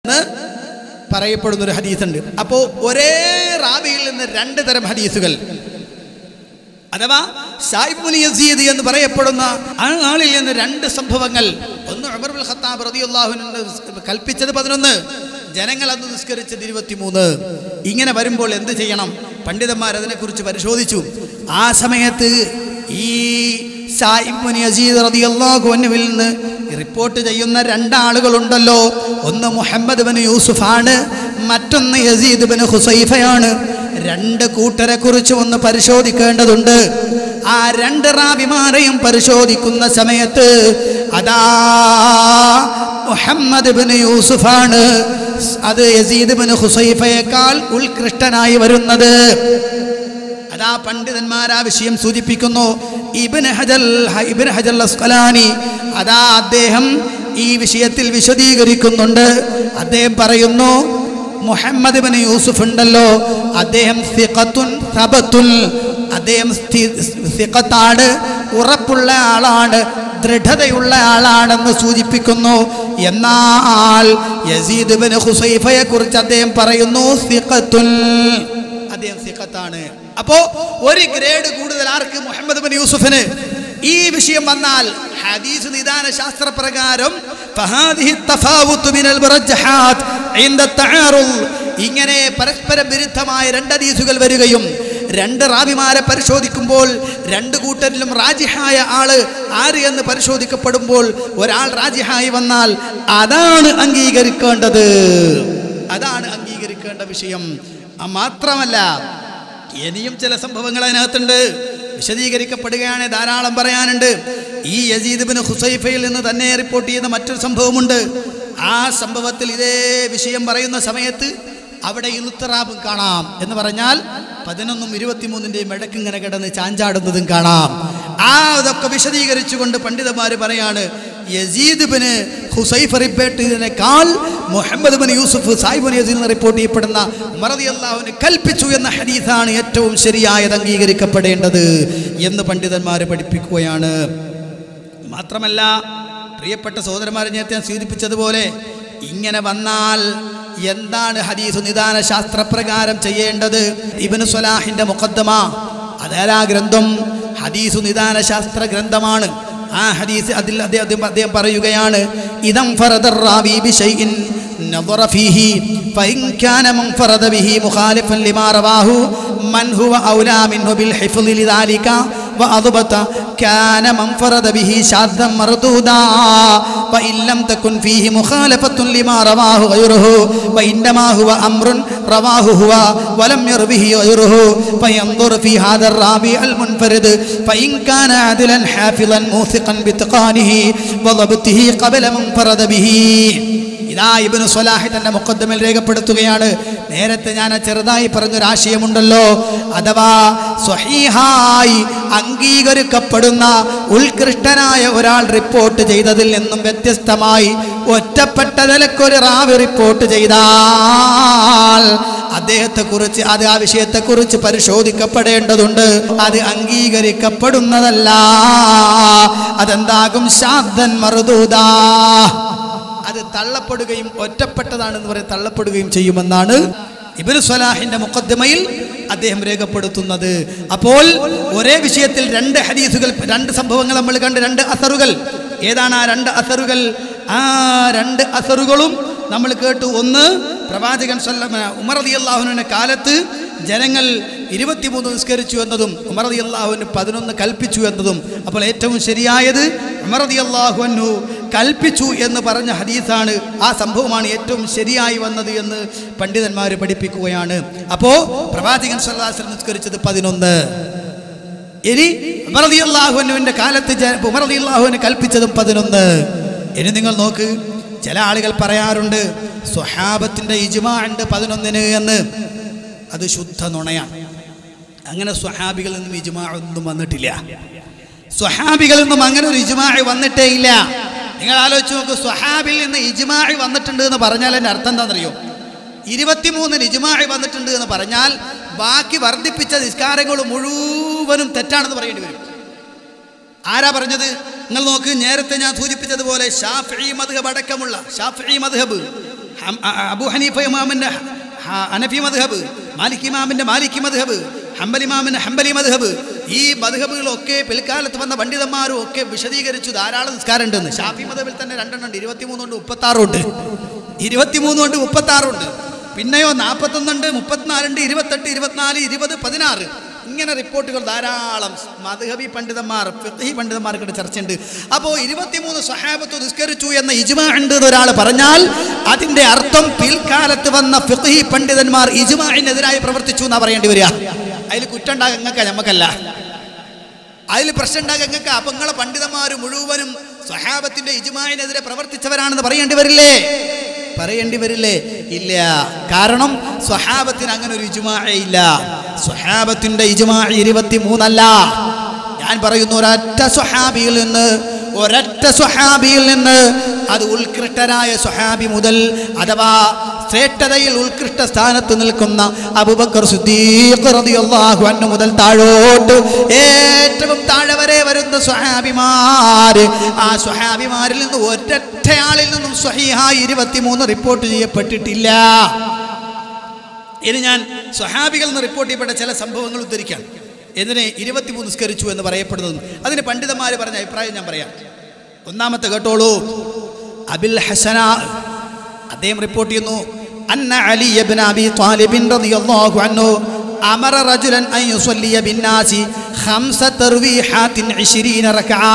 എന്ന് പറയപ്പെടുന്ന ഒരു ഹദീസുണ്ട് അപ്പോ ഒരേ റാവിയിൽ നിന്ന് രണ്ട് തരം ഹദീസുകൾ അഥവാ സായിബ് മുനി യസീദ് എന്ന് പറയപ്പെടുന്ന ആ ആളിൽ നിന്ന് രണ്ട് സംഭവങ്ങൾ ഒന്ന് ഉമർ ബിൻ ഖത്താബ് റളിയല്ലാഹു കൽപ്പിച്ചത് പതിനൊന്ന് ജനങ്ങൾ അന്ന് നിസ്കരിച്ചത് ഇരുപത്തിമൂന്ന് ഇങ്ങനെ വരുമ്പോൾ എന്ത് ചെയ്യണം പണ്ഡിതന്മാർ അതിനെക്കുറിച്ച് പരിശോധിച്ചു ആ സമയത്ത് ഈ സായിബ് മുനി യസീദ് റളിയല്ലാഹു അൻഹുവിൽ നിന്ന് റിപ്പോർട്ട് ചെയ്യുന്ന രണ്ടാളുകളുണ്ടല്ലോ ഒന്ന് മുഹമ്മദ് ബിൻ യൂസുഫാണ് മറ്റൊന്ന് യസീദ് ബിൻ ഹുസൈഫയാണ് രണ്ട് കൂട്ടരെ കുറിച്ച് ഒന്ന് പരിശോധിക്കേണ്ടതുണ്ട് ആ രണ്ട് റാബിമാരെയും പരിശോധിക്കുന്ന സമയത്ത് അതാ മുഹമ്മദ് ബിൻ യൂസുഫാണ് അത് യസീദ് ബിൻ ഹുസൈഫയേക്കാൾ ഉത്കൃഷ്ടനായി വരുന്നത് അതാ പണ്ഡിതന്മാർ ആ വിഷയം സൂചിപ്പിക്കുന്നു ഇബിൻ ഹജൽ ഇബിൻ ഹജൽ അസ്കലാനി അതാ അദ്ദേഹം ഈ വിഷയത്തിൽ വിശദീകരിക്കുന്നുണ്ട് അദ്ദേഹം പറയുന്നു മുഹമ്മദ് ബിൻ യൂസുഫ് ഉണ്ടല്ലോ അദ്ദേഹം സിഖത്തുൻ സബത്തുൽ അദ്ദേഹം സ്ഥി- സിഖത്താണ് ഉറപ്പുള്ള ആളാണ് ദൃഢതയുള്ള ആളാണെന്ന് സൂചിപ്പിക്കുന്നു എന്നാൽ യസീദ് ബിൻ ഹുസൈഫയെ കുറിച്ച് അദ്ദേഹം പറയുന്നു സിഖത്തുൽ അദ്ദേഹം സിഖത്താണ് അപ്പോ ഒരു ഗ്രേഡ് കൂടുതൽ ആർക്ക് മുഹമ്മദ് ബിൻ യൂസുഫിന് ഈ വിഷയം വന്നാൽ ഹദീസ് നിദാന ശാസ്ത്രപ്രകാരം ഫഹാദിഹി തഫാവുത്ത് മിനൽ മുറജ്ജഹാത്ത് ഇൻദ തആറുൽ ഇങ്ങനെ പരസ്പരം വിരുദ്ധമായ രണ്ട് ഹദീസുകൾ വരികയും രണ്ട് റാബിമാരെ പരിശോധിക്കുമ്പോൾ രണ്ട് കൂട്ടരിലും റാജിഹായ ആള് ആര് എന്ന് പരിശോധിക്കപ്പെടുമ്പോൾ ഒരാൾ റാജിഹായി വന്നാൽ അതാണ് അംഗീകരിക്കേണ്ടത് അതാണ് അംഗീകരിക്കേണ്ട വിഷയം ആ മാത്രമല്ല ഇനിയും ചില സംഭവങ്ങൾ അതിനകത്തുണ്ട് വിശദീകരിക്കപ്പെടുകയാണ് ധാരാളം പറയാനുണ്ട് ഈ യസീദ് ബിൻ ഹുസൈഫയിൽ നിന്ന് തന്നെ റിപ്പോർട്ട് ചെയ്യുന്ന മറ്റൊരു സംഭവമുണ്ട് ആ സംഭവത്തിൽ ഇതേ വിഷയം പറയുന്ന സമയത്ത് അവിടെ ഇലുത്തറാബും കാണാം എന്ന് പറഞ്ഞാൽ പതിനൊന്നും ഇരുപത്തിമൂന്നിൻ്റെയും ഇടയ്ക്ക് ഇങ്ങനെ കിടന്ന് ചാഞ്ചാടുന്നതും കാണാം ആ അതൊക്കെ വിശദീകരിച്ചുകൊണ്ട് പണ്ഡിതന്മാർ പറയാണ് യസീദ് ബിന് ഹുസൈഫ് റിപ്പോർട്ട് ചെയ്തതിനേക്കാൾ Muhammad bin Yusuf Saib bin Yazid എന്ന് റിപ്പോർട്ട് ചെയ്യപ്പെടുന്ന മറതി അള്ളാഹുവിന് കൽപ്പിച്ചു എന്ന ഹദീസാണ് ഏറ്റവും ശരിയായത് അംഗീകരിക്കപ്പെടേണ്ടത് എന്ന് പണ്ഡിതന്മാർ പഠിപ്പിക്കുകയാണ് മാത്രമല്ല പ്രിയപ്പെട്ട സഹോദരന്മാരെ നേരത്തെ ഞാൻ സൂചിപ്പിച്ചതുപോലെ ഇങ്ങനെ വന്നാൽ എന്താണ് ഹദീസ് നിദാന ശാസ്ത്രപ്രകാരം ചെയ്യേണ്ടത് ഇബിന് സ്വലാഹിന്റെ മുഖദ്ദമ അതേലാ ഗ്രന്ഥം ഹദീസു നിദാന ശാസ്ത്ര ഗ്രന്ഥമാണ് ആ ഹദീസ് അതിൽ അദ്ദേഹം അദ്ദേഹം- അദ്ദേഹം പറയുകയാണ് ഇതം ഫറദർ റാവി ബിശൈഇൻ نظر فيه فإن كان من فرد به مخالفا لما رواه من هو أولى منه بالحفظ لذلك وأضبط كان من فرد به شاذا مردودا وإن لم تكن فيه مخالفة لما رواه غيره وإنما هو أمر رواه هو ولم يروه غيره فينظر في هذا الرابع المنفرد فإن كان عادلا حافظا موثقا باتقانه وضبطه قبل من فرد به ഇതാ ഇബിന് സ്വലാഹി തന്റെ മുക്കദ്ദമിൽ രേഖപ്പെടുത്തുകയാണ് നേരത്തെ ഞാൻ ആ ചെറുതായി പറഞ്ഞൊരാശയമുണ്ടല്ലോ അഥവാ സ്വഹീഹായി അംഗീകരിക്കപ്പെടുന്ന ഉത്കൃഷ്ടനായ ഒരാൾ റിപ്പോർട്ട് ചെയ്തതിൽ നിന്നും വ്യത്യസ്തമായി ഒറ്റപ്പെട്ട നിലക്കൊരു റാവി റിപ്പോർട്ട് ചെയ്താൽ അദ്ദേഹത്തെ കുറിച്ച് അത് ആ വിഷയത്തെ കുറിച്ച് പരിശോധിക്കപ്പെടേണ്ടതുണ്ട് അത് അംഗീകരിക്കപ്പെടുന്നതല്ല അതെന്താകും ശാന്തൻ മറുതൂതാ അത് തള്ളപ്പെടുകയും ഒറ്റപ്പെട്ടതാണെന്ന് പറയും തള്ളപ്പെടുകയും ചെയ്യുമെന്നാണ് ഇബിന് സ്വലാഹിന്റെ മുഖദ്മയിൽ അദ്ദേഹം രേഖപ്പെടുത്തുന്നത് അപ്പോൾ ഒരേ വിഷയത്തിൽ രണ്ട് ഹദീസുകൾ രണ്ട് സംഭവങ്ങൾ നമ്മൾ കണ്ട് രണ്ട് അസറുകൾ ഏതാണ് ആ രണ്ട് അസറുകൾ ആ രണ്ട് അസറുകളും നമ്മൾ കേട്ടു ഒന്ന് പ്രവാചകൻ സല്ലമ ഉമർ അലി അള്ളാഹുവിൻ്റെ കാലത്ത് ജനങ്ങൾ ഇരുപത്തിമൂന്ന് നിസ്കരിച്ചു എന്നതും ഉമർ അലി അള്ളാഹുവിന് പതിനൊന്ന് കൽപ്പിച്ചു എന്നതും അപ്പോൾ ഏറ്റവും ശരിയായത് ഉമർ അലി അള്ളാഹുവിനു കൽപ്പിച്ചു എന്ന് പറഞ്ഞ ഹദീസാണ് ആ സംഭവമാണ് ഏറ്റവും ശരിയായി വന്നത് എന്ന് പണ്ഡിതന്മാർ പഠിപ്പിക്കുകയാണ് അപ്പോൾ പ്രവാചകൻ സല്ലാസ് നിസ്കരിച്ചത് പതിനൊന്ന് ഇനി ഉമർ അലി അള്ളാഹുവിൻ്റെ കാലത്ത് ജ- ഉമർ അലി അള്ളാഹുവിന് കൽപ്പിച്ചതും പതിനൊന്ന് ഇനി നിങ്ങൾ നോക്ക് ചില ആളുകൾ പറയാറുണ്ട് സ്വഹാബത്തിന്റെ ഇജ്മാണ്ട് പതിനൊന്നിന് എന്ന് അത് ശുദ്ധ നുണയാണ് അങ്ങനെ സ്വഹാബികളിൽ നിന്നും ഇജ്മാ ഒന്നും വന്നിട്ടില്ല സ്വഹാബികളിൽ നിന്നും അങ്ങനെ ഒരു ഇജ്മാഴ് വന്നിട്ടേ ഇല്ല നിങ്ങൾ ആലോചിച്ച് നോക്ക് സ്വഹാബിൽ നിന്ന് ഇജ്മാഴ് വന്നിട്ടുണ്ട് എന്ന് പറഞ്ഞാൽ എൻ്റെ അർത്ഥം എന്താണെന്നറിയോ ഇരുപത്തിമൂന്നിന് ഇജ്മാഴ് വന്നിട്ടുണ്ട് എന്ന് പറഞ്ഞാൽ ബാക്കി വർദ്ധിപ്പിച്ച നിസ്കാരങ്ങൾ മുഴുവനും തെറ്റാണെന്ന് പറയേണ്ടി വരും ആരാ പറഞ്ഞത് നിങ്ങൾ നോക്ക് നേരത്തെ ഞാൻ സൂചിപ്പിച്ചതുപോലെ ഷാഫി മദ്ഹബ് അടക്കമുള്ള ഷാഫി മദ്ഹബ് ഹം- അ- അബൂ ഹനീഫ ഇമാമിന്റെ ഹ- ഹനഫി മദ്ഹബ് മാലിക് ഇമാമിന്റെ മാലിക് മദ്ഹബ് ഹംബൽ ഇമാമിന്റെ ഹംബലി മദ്ഹബ് ഈ മദ്ഹബുകളൊക്കെ പിൽക്കാലത്ത് വന്ന പണ്ഡിതന്മാരും ഒക്കെ വിശദീകരിച്ചു ധാരാളം നിസ്കാരം ഉണ്ടെന്ന് ഷാഫി മദ്ഹബിൽ തന്നെ രണ്ടെണ്ണം ഉണ്ട് ഇരുപത്തിമൂന്നുണ്ട് മുപ്പത്താറുണ്ട് ഇരുപത്തിമൂന്നുണ്ട് മുപ്പത്താറുണ്ട് പിന്നെയോ നാൽപ്പത്തൊന്നുണ്ട് മുപ്പത്തിനാലുണ്ട് ഇരുപത്തെട്ട് ഇരുപത്തിനാല് ഇരുപത് പതിനാറ് ഇങ്ങനെ റിപ്പോർട്ടുകൾ ധാരാളം മധുഹബി പണ്ഡിതന്മാർ ഫിഖ്ഹി പണ്ഡിതന്മാർക്കിടെ ചർച്ചയുണ്ട് അപ്പോൾ ഇരുപത്തിമൂന്ന് സഹാബത്ത് നിസ്കരിച്ചു എന്ന ഇജ്മാ ഉണ്ട് എന്ന് ഒരാൾ പറഞ്ഞാൽ അതിന്റെ അർത്ഥം പിൽക്കാലത്ത് വന്ന ഫിഖ്ഹി പണ്ഡിതന്മാർ ഇജ്മാഇനെതിരായി പ്രവർത്തിച്ചു എന്നാ പറയേണ്ടി വരിക അതിൽ കുറ്റുണ്ടാകുക ഞങ്ങൾക്ക് ഞമ്മക്കല്ല അതിൽ പ്രശ്നം ഉണ്ടാകുക ഞങ്ങൾക്ക് അപ്പൊ നിങ്ങളെ പണ്ഡിതന്മാർ മുഴുവനും സ്വഹാബത്തിന്റെ ഇജ്മായിനെതിരെ പ്രവർത്തിച്ചവരാണെന്ന് പറയേണ്ടി വരില്ലേ പറയേണ്ടി വരില്ലേ ഇല്ല കാരണം സ്വഹാബത്തിന് അങ്ങനെ ഒരു ഇജ്മാ ഇല്ല സ്വഹാബത്തിന്റെ ഇജ്മാ ഇരുപത്തി മൂന്നല്ല ഞാൻ പറയുന്നു ഒരൊറ്റ സ്വഹാബിയിൽ നിന്ന് ഒരൊറ്റ സ്വഹാബിയിൽ നിന്ന് അത് ഉത്കൃഷ്ടനായ സ്വഹാബി മുതൽ അഥവാ ശ്രേഷ്ഠതയിൽ ഉത്കൃഷ്ട സ്ഥാനത്ത് നിൽക്കുന്ന അബൂബക്കർ സിദ്ദീഖ് റളിയല്ലാഹു അൻഹു മുതൽ താഴോട്ട് ഏറ്റവും താഴെ വരെ വരുന്ന സ്വഹാബിമാര് ആ സ്വഹാബിമാരിൽ നിന്ന് ഒരൊറ്റയാളിൽ നിന്നും സ്വഹീഹായി ഇരുപത്തിമൂന്ന് റിപ്പോർട്ട് ചെയ്യപ്പെട്ടിട്ടില്ല ഇനി ഞാൻ സ്വഹാബികൾ നിന്ന് റിപ്പോർട്ട് ചെയ്യപ്പെട്ട ചില സംഭവങ്ങൾ ഉദ്ധരിക്കാം എന്തിനെ ഇരുപത്തിമൂന്ന് നിസ്കരിച്ചു എന്ന് പറയപ്പെടുന്നത് അതിന് പണ്ഡിതന്മാർ പറഞ്ഞ അഭിപ്രായം ഞാൻ പറയാം ഒന്നാമത്തെ കേട്ടോളൂ അബിൽ ഹസന അദ്ദേഹം റിപ്പോർട്ട് ചെയ്യുന്നു അന്ന അലി ഇബ്നു അബി ത്വാലിബിൻ റളിയല്ലാഹു അൻഹു അമറ റജുലൻ അൻ യുസല്ലിയ ബിന്നാസി ഖംസ തർവീഹാത്തിൻ 20 റക്അ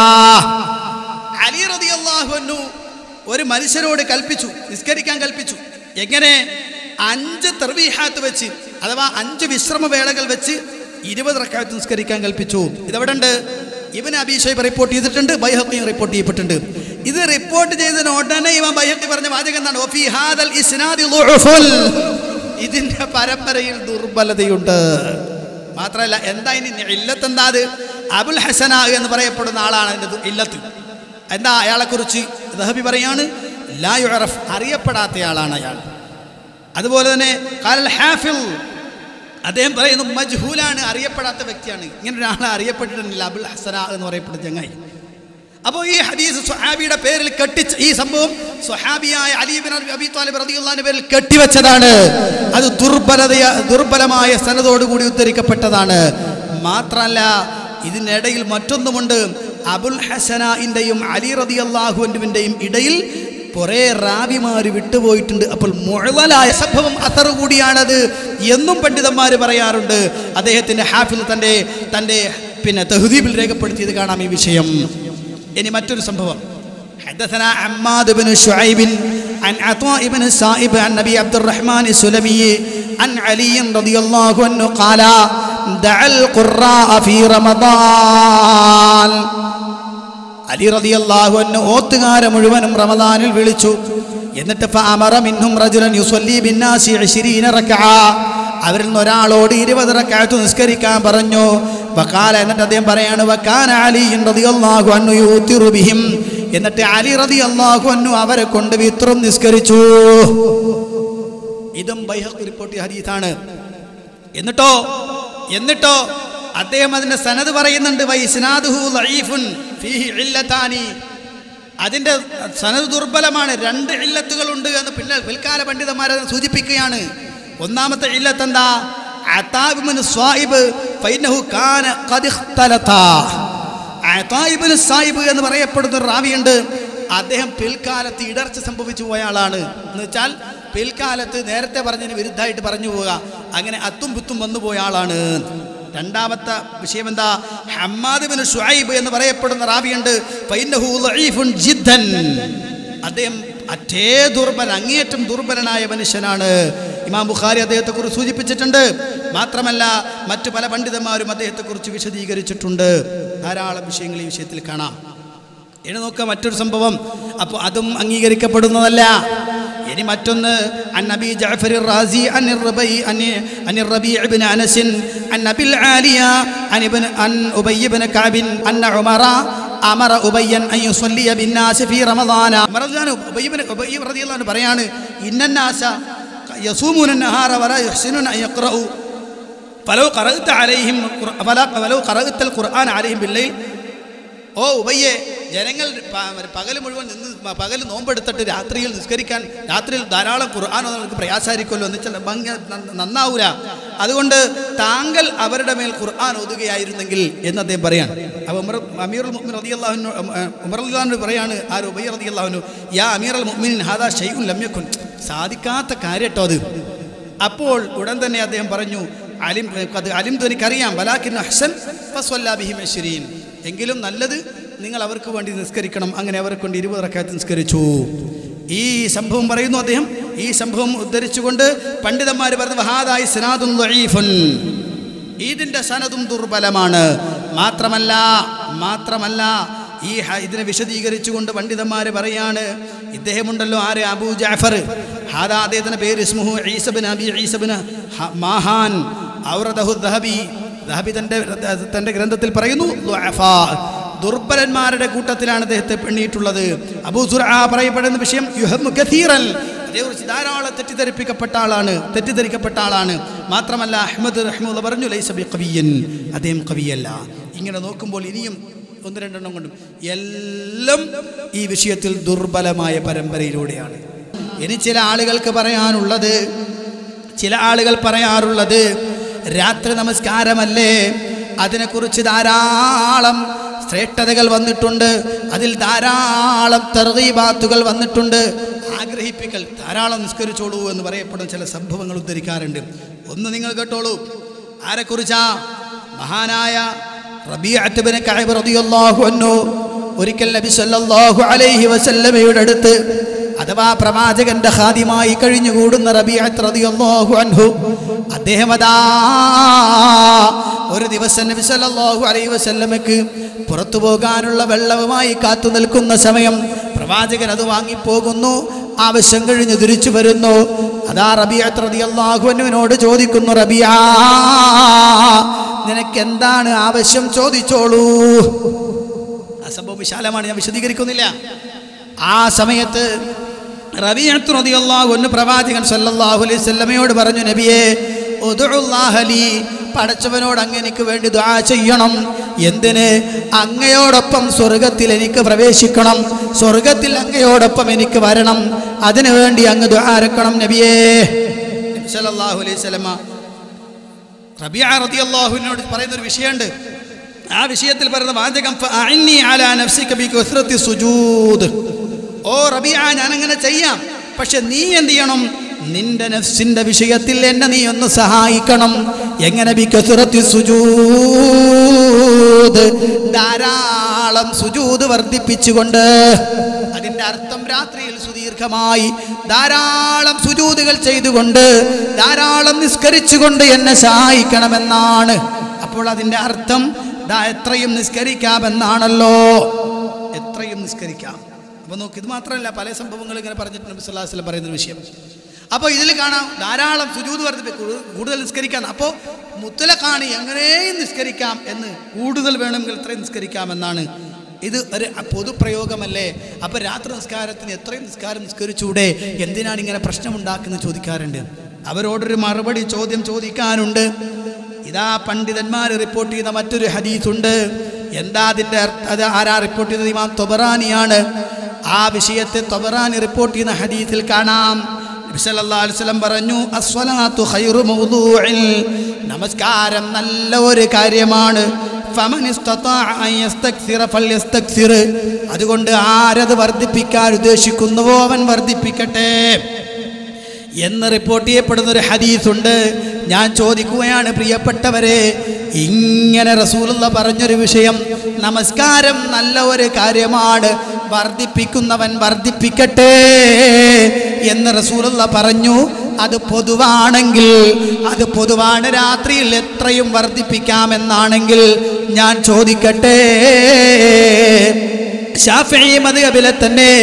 അലി റളിയല്ലാഹു അൻഹു ഒരു മനുഷ്യരോട് കൽപ്പിച്ചു നിസ്കരിക്കാൻ കൽപ്പിച്ചു എങ്ങനെ അഞ്ച് തർവീഹാത്ത് വെച്ച് അഥവാ അഞ്ച് വിശ്രമവേളകൾ വെച്ച് ഇരുപത് റക്കാത്ത് നിസ്കരിക്കാൻ കൽപ്പിച്ചു ഇതെവിടെ ഉണ്ട് ഇവൻ അബീഷൈബ് റിപ്പോർട്ട് ചെയ്തിട്ടുണ്ട് ബൈഹക്കിയും റിപ്പോർട്ട് ചെയ്യപ്പെട്ടിട്ടുണ്ട് ഇത് റിപ്പോർട്ട് ചെയ്തതിന് ഉടനെ ഇവൻ ബൈഹക്കി പറഞ്ഞ വാചകം എന്താണ് "വഫീ ഹാദൽ ഇസ്നാദി ളുഉഫുൽ." ഇതിന്റെ പരമ്പരയിൽ ദുർബലതയുണ്ട് മാത്രമല്ല എന്താ ഇനി ഇല്ലത്ത് എന്താ അത് അബുൽ ഹസന എന്ന് പറയപ്പെടുന്ന ആളാണ് അതിന്റെ ദു- ഇല്ലത്ത് എന്താ അയാളെക്കുറിച്ച് ദഹബി പറയാണ് ലാ യുഅറഫ് അറിയപ്പെടാത്തയാളാണ് അയാൾ അതുപോലെ തന്നെ കാലൽ ഹാഫിൽ അദ്ദേഹം പറയുന്നു മജ്ഹൂലാണ് അറിയപ്പെടാത്ത വ്യക്തിയാണ് ഇങ്ങനെ ഒരാളെ അറിയപ്പെട്ടിട്ടില്ല അബുൽ ഹസന എന്ന് പറയപ്പെടുന്ന ചങ്ങായി അപ്പോൾ ഈ ഹദീസ് സ്വഹാബിയുടെ പേരിൽ കെട്ടിച്ച് ഈ സംഭവം സ്വഹാബിയായ അലീബിൻ അബി താലിബ് റളിയല്ലാഹുവിന്റെ പേരിൽ കെട്ടിവെച്ചതാണ് അത് ദുർബലതയ ദുർബലമായ സനതോടുകൂടി ഉദ്ധരിക്കപ്പെട്ടതാണ് മാത്രമല്ല ഇതിനിടയിൽ മറ്റൊന്നുമുണ്ട് അബുൽ ഹസനയിൻ്റെയും അലി റതി അള്ളാഹുവിൻ്റെയും ഇടയിൽ കുറേ റാവിമാർ വിട്ടുപോയിട്ടുണ്ട് അപ്പോൾ മുഴലായ സംഭവം അത്തറ കൂടിയാണത് എന്നും പണ്ഡിതന്മാർ പറയാറുണ്ട് അദ്ദേഹത്തിൻ്റെ ഹാഫിൽ തൻ്റെ തൻ്റെ പിന്നെ തഹദീബിൽ രേഖപ്പെടുത്തിയത് കാണാം ഈ വിഷയം ഇനി മറ്റൊരു സംഭവം حدثنا عماد بن شعيب عن عطاء بن السائب عن نبي عبد الرحمن السلمي عن علي رضي الله عنه قال دعا القراء في رمضان അലി റളിയല്ലാഹു അൻഹു ഓത്തുകാരെ മുഴുവനും റമദാനിൽ വിളിച്ചു എന്നിട്ട് ഫഅമറ മിൻഹും റജുലൻ യുസല്ലി ബിന്നാസി 20 റക്അ അവരിൽ നിന്ന് ഒരാളോട് ഇരുപത് റക്അത്ത് നിസ്കരിക്കാൻ പറഞ്ഞു വഖാല എന്നിട്ട് അദ്ദേഹം പറയാണ് വക്കാന അലി റളിയല്ലാഹു അൻഹു യൂത്തിറു ബിഹിം എന്നിട്ട് അലി റളിയല്ലാഹു അൻഹു അവരെ കൊണ്ട് വിത്രും നിസ്കരിച്ചു ഇതും ബൈഹഖ് റിപ്പോർട്ട് ചെയ്ത ഹദീസാണ് എന്നിട്ടോ എന്നിട്ടോ അദ്ദേഹം അതിന്റെ സനത് പറയുന്നുണ്ട് വൈസ്നാദുഹു ലഈഫുൻ ഫീഹി ഇല്ലതാനി അതിന്റെ സനത് ദുർബലമാണ് രണ്ട് ഇല്ലത്തുകളുണ്ട് എന്ന് പിന്നെ പിൽക്കാല പണ്ഡിതന്മാരെ സൂചിപ്പിക്കുകയാണ് ഒന്നാമത്തെ ഇല്ലത്ത് എന്താ അതാബിന് സ്വാഹിബ് ഫൈനഹു കാന ഖദ് ഇഖ്തലത അതായിബിന് സാഹിബ് എന്ന് പറയപ്പെടുന്ന ഒരു റാവിയുണ്ട് അദ്ദേഹം പിൽക്കാലത്ത് ഇടർച്ച സംഭവിച്ചു പോയ ആളാണ് എന്ന് വെച്ചാൽ പിൽക്കാലത്ത് നേരത്തെ പറഞ്ഞതിന് വിരുദ്ധമായിട്ട് പറഞ്ഞു പോവുക അങ്ങനെ അത്തും പുത്തും വന്നു പോയ ആളാണ് രണ്ടാമത്തെ വിഷയം എന്താ ഹമ്മാദ് ബിൻ ഷുഐബ് എന്ന് പറയപ്പെടുന്ന റാവിയുണ്ട് ഫൈനഹു ലഈഫുൻ ജിദ്ദൻ അദ്ദേഹം അറ്റേ ദുർബലൻ അങ്ങേയറ്റം ദുർബലനായ മനുഷ്യനാണ് ഇമാം ബുഖാരി അദ്ദേഹത്തെക്കുറിച്ച് സൂചിപ്പിച്ചിട്ടുണ്ട് മാത്രമല്ല മറ്റു പല പണ്ഡിതന്മാരും അദ്ദേഹത്തെക്കുറിച്ച് വിശദീകരിച്ചിട്ടുണ്ട് ധാരാളം വിഷയങ്ങൾ ഈ വിഷയത്തിൽ കാണാം ഇനി നോക്കുക മറ്റൊരു സംഭവം അപ്പോൾ അതും അംഗീകരിക്കപ്പെടുന്നതല്ല ഇനി മറ്റൊന്ന് അൻ നബി ജഅഫർ റാസി അൻ റബൈ അൻ അൻ റബീ ഇബ്നു അനസ് അൻ നബിൽ ആലിയ അൻ ഇബ്ൻ അൻ ഉബൈ ഇബ്നു കഅബ് അൻ ഉമറ അമറ ഉബയ്യൻ അൻ യുസല്ലിയ ബിന്നാസ് ഫീ റമദാന ഉമർ റളിയല്ലാഹു അൻഹു ഉബയ്യ് ഇബ്നു ഉബയ്യ് റളിയല്ലാഹു അൻഹു പറയാണ് ഇന്നന്നാസ യസൂമുന النهار ولا يحسنون ان يقرؤوا فلو قرأت عليهم فلا ولو قرأت القرآن عليهم بالليل ഓ ഉബയ്യെ ജനങ്ങൾ പകൽ മുഴുവൻ നിന്ന് പകൽ നോമ്പെടുത്തിട്ട് രാത്രിയിൽ നിസ്കരിക്കാൻ രാത്രിയിൽ ധാരാളം ഖുർആൻ നമുക്ക് പ്രയാസായിരിക്കുമല്ലോ എന്ന് വെച്ചാൽ ഭംഗി നന്ന- നന്നാവൂല അതുകൊണ്ട് താങ്കൾ അവരുടെ മേൽ ഖുർആൻ ഓതുകയായിരുന്നെങ്കിൽ എന്ന് അദ്ദേഹം പറയാണ് അപ്പോൾ ഉമർ അമീറുൽ മുഅ്മിൻ റളിയല്ലാഹു ഉമർ റളിയല്ലാഹു പറയാണ് ആര് ഉബൈ റളിയല്ലാഹു യാ അമീറുൽ മുഅ്മിനീൻ ഹാദാ ഷൈഉൻ ലം യകുൻ സാധിക്കാത്ത കാര്യട്ടോ അത് അപ്പോൾ ഉടൻ തന്നെ അദ്ദേഹം പറഞ്ഞു അലിം അത് അലിം എനിക്കറിയാം ബലാക്കിൻ ഹസൻ ഫസ്വല്ലാ ബിഹിം അശ്രീൻ എങ്കിലും നല്ലത് നിങ്ങൾ അവർക്ക് വേണ്ടി നിസ്കരിക്കണം അങ്ങനെ അവരെ കൊണ്ട് ഇരുപത് റക്കാത്ത് നിസ്കരിച്ചു ഈ സംഭവം പറയുന്നു അദ്ദേഹം ഈ സംഭവം ഉദ്ധരിച്ചുകൊണ്ട് പണ്ഡിതന്മാർ പറഞ്ഞു വഹാദായി സനാദുൻ ദഈഫുൻ ഇതിൻ്റെ സനതും ദുർബലമാണ് മാത്രമല്ല മാത്രമല്ല ഈ ഹ- ഇതിനെ വിശദീകരിച്ചുകൊണ്ട് പണ്ഡിതന്മാർ പറയാണ് ഇദ്ദേഹമുണ്ടല്ലോ ആര് അബൂ ജാഫർ ഹാദാ അദ്ദേഹത്തിൻ്റെ പേര് ഇസ്മുഹു ഈസബിൻ അബി ഈസബിൻ മാഹാൻ ഔറദഹു ദഹബി ദഹബി തൻ്റെ തൻ്റെ ഗ്രന്ഥത്തിൽ പറയുന്നു ദുഅഫാ. ദുർബലന്മാരുടെ കൂട്ടത്തിലാണ് അദ്ദേഹത്തെ പെണ്ണിയിട്ടുള്ളത് അബൂ സുറ പറയപ്പെടുന്ന വിഷയം യുഹമ്മു കഥീറൻ അതേക്കുറിച്ച് ധാരാളം തെറ്റിദ്ധരിപ്പിക്കപ്പെട്ട ആളാണ് തെറ്റിദ്ധരിക്കപ്പെട്ട ആളാണ് മാത്രമല്ല അഹമ്മദ് റഹ്മുള്ള പറഞ്ഞു ലൈസബി കവിയൻ അദ്ദേഹം കവിയല്ല ഇങ്ങനെ നോക്കുമ്പോൾ ഇനിയും ഒന്ന് രണ്ടെണ്ണം കൊണ്ടും എല്ലാം ഈ വിഷയത്തിൽ ദുർബലമായ പരമ്പരയിലൂടെയാണ് ഇനി ചില ആളുകൾക്ക് പറയാനുള്ളത് ചില ആളുകൾ പറയാറുള്ളത് രാത്രി നമസ്കാരമല്ലേ അതിനെക്കുറിച്ച് ധാരാളം ശ്രേഷ്ഠതകൾ വന്നിട്ടുണ്ട് അതിൽ ധാരാളം തെറീബാത്തുകൾ വന്നിട്ടുണ്ട് ആഗ്രഹിപ്പിക്കൽ ധാരാളം നിസ്കരിച്ചോളൂ എന്ന് പറയപ്പെടുന്ന ചില സംഭവങ്ങൾ ഉദ്ധരിക്കാറുണ്ട് ഒന്ന് നിങ്ങൾ കേട്ടോളൂ ആരെക്കുറിച്ചാ മഹാനായ റബീഅത്ത് ബിൻ കഅബ് റളിയല്ലാഹു അൻഹു ഒരിക്കൽ നബി സല്ലല്ലാഹു അലൈഹി വസല്ലമയുടെ അടുത്ത് അഥവാ പ്രവാചകന്റെ ഖാദിമായി കഴിഞ്ഞുകൂടുന്ന റബീഅത്ത് റളിയല്ലാഹു അൻഹു അദ്ദേഹം അതാ ഒരു ദിവസം നബി സല്ലല്ലാഹു അലൈഹി വസല്ലമക്ക് പുറത്തു പോകാനുള്ള വെള്ളവുമായി കാത്തു നിൽക്കുന്ന സമയം പ്രവാചകൻ അത് വാങ്ങിപ്പോകുന്നു ആവശ്യം കഴിഞ്ഞ് തിരിച്ചു വരുന്നു അതാ റബിയത്ത് റളിയല്ലാഹു അൻഹുവിനോട് ചോദിക്കുന്നു റബിയ നിനക്ക് എന്താണ് ആവശ്യം ചോദിച്ചോളൂ ആ സംഭവം വിശാലമാണ് ഞാൻ വിശദീകരിക്കുന്നില്ല ആ സമയത്ത് റബിയത്ത് റളിയല്ലാഹു അൻഹു പ്രവാചകൻ സല്ലല്ലാഹു അലൈഹി വസല്ലമയോട് പറഞ്ഞു നബിയേ ഉദ്ഉല്ലാഹ ലീ പടച്ചവനോട് അങ്ങ് എനിക്ക് വേണ്ടി ദുആ ചെയ്യണം എന്തിന് അങ്ങയോടൊപ്പം സ്വർഗത്തിൽ എനിക്ക് പ്രവേശിക്കണം സ്വർഗത്തിൽ അങ്ങയോടൊപ്പം എനിക്ക് വരണം അതിനു വേണ്ടി അങ്ങ് ദുആരക്കണം നബിയേ നബി സല്ലല്ലാഹു അലൈഹി വസല്ലമ റബിയ റളിയല്ലാഹുവിനോട് പറയുന്ന ഒരു വിഷയമുണ്ട് ആ വിഷയത്തിൽ പറയുന്ന വാചകം ഫഅഇന്നി അലാ നഫ്സിക ബികസ്റത്തി സുജൂദ് ഓ റബിയ ഞാൻ അങ്ങനെ ചെയ്യാം പക്ഷെ നീ എന്ത് ചെയ്യണം നിന്റെ നഫ്സിന്റെ വിഷയത്തിൽ എന്നെ നീ ഒന്ന് സഹായിക്കണം എങ്ങനെ ബികസ്റത്തി സുജൂദ് ധാരാളം സുജൂദ് വർദ്ധിപ്പിച്ചുകൊണ്ട് അതിന്റെ അർത്ഥം രാത്രിയിൽ സുദീർഘമായി ധാരാളം സുജൂതുകൾ ചെയ്തുകൊണ്ട് ധാരാളം നിസ്കരിച്ചുകൊണ്ട് എന്നെ സഹായിക്കണമെന്നാണ് അപ്പോൾ അതിന്റെ അർത്ഥം ദാ എത്രയും നിസ്കരിക്കാമെന്നാണല്ലോ എത്രയും നിസ്കരിക്കാം അപ്പോൾ നോക്ക് ഇത് മാത്രമല്ല പല സംഭവങ്ങൾ ഇങ്ങനെ പറഞ്ഞിട്ട് നബി സല്ലല്ലാഹു അലൈഹി വസല്ലം പറയുന്ന ഒരു വിഷയം അപ്പോൾ ഇതിൽ കാണാം ധാരാളം സുജൂത് വർദ്ധിപ്പിക്കും കൂടുതൽ നിസ്കരിക്കാൻ അപ്പോൾ മുത്തലക്കാണ് എങ്ങനെയും നിസ്കരിക്കാം എന്ന് കൂടുതൽ വേണമെങ്കിൽ എത്രയും നിസ്കരിക്കാമെന്നാണ് ഇത് ഒരു പൊതുപ്രയോഗമല്ലേ അപ്പോൾ രാത്രി നിസ്കാരത്തിന് എത്രയും നിസ്കാരം നിസ്കരിച്ചൂടെ എന്തിനാണ് ഇങ്ങനെ പ്രശ്നമുണ്ടാക്കുന്നത് ചോദിക്കാറുണ്ട് അവരോടൊരു മറുപടി ചോദ്യം ചോദിക്കാനുണ്ട് ഇതാ പണ്ഡിതന്മാർ റിപ്പോർട്ട് ചെയ്ത മറ്റൊരു ഹദീസുണ്ട് എന്താ അതിൻ്റെ അർത്ഥ- അത് ആരാ റിപ്പോർട്ട് ചെയ്തത് ഇമാം തൊബറാനിയാണ് ആ വിഷയത്തെ തൊബറാനി റിപ്പോർട്ട് ചെയ്യുന്ന ഹദീസിൽ കാണാം നബി സല്ലല്ലാഹു അലൈഹി വസല്ലം പറഞ്ഞു അസ്വലാത്തു ഖൈറു മൗദൂഇൻ നമസ്കാരം നല്ല ഒരു കാര്യമാണ് ഫമൻ ഇസ്തതാഅ അൻ യസ്തക്സിറ ഫൽയസ്തക്സിർ അതുകൊണ്ട് ആരത് വർദ്ധിപ്പിക്കാൻ ഉദ്ദേശിക്കുന്നുവോ അവൻ വർദ്ധിപ്പിക്കട്ടെ എന്ന് റിപ്പോർട്ട് ചെയ്യപ്പെടുന്ന ഒരു ഹദീസുണ്ട് ഞാൻ ചോദിക്കുകയാണ് പ്രിയപ്പെട്ടവരെ ഇങ്ങനെ റസൂലുള്ള പറഞ്ഞൊരു വിഷയം നമസ്കാരം നല്ല ഒരു കാര്യമാണ് വർദ്ധിപ്പിക്കുന്നവൻ വർദ്ധിപ്പിക്കട്ടെ എന്ന് റസൂലുള്ള പറഞ്ഞു അത് പൊതുവാണെങ്കിൽ അത് പൊതുവാണ് രാത്രിയിൽ എത്രയും വർദ്ധിപ്പിക്കാമെന്നാണെങ്കിൽ ഞാൻ ചോദിക്കട്ടെ ഷാഫി മദ്ഹബിലെ തന്നെ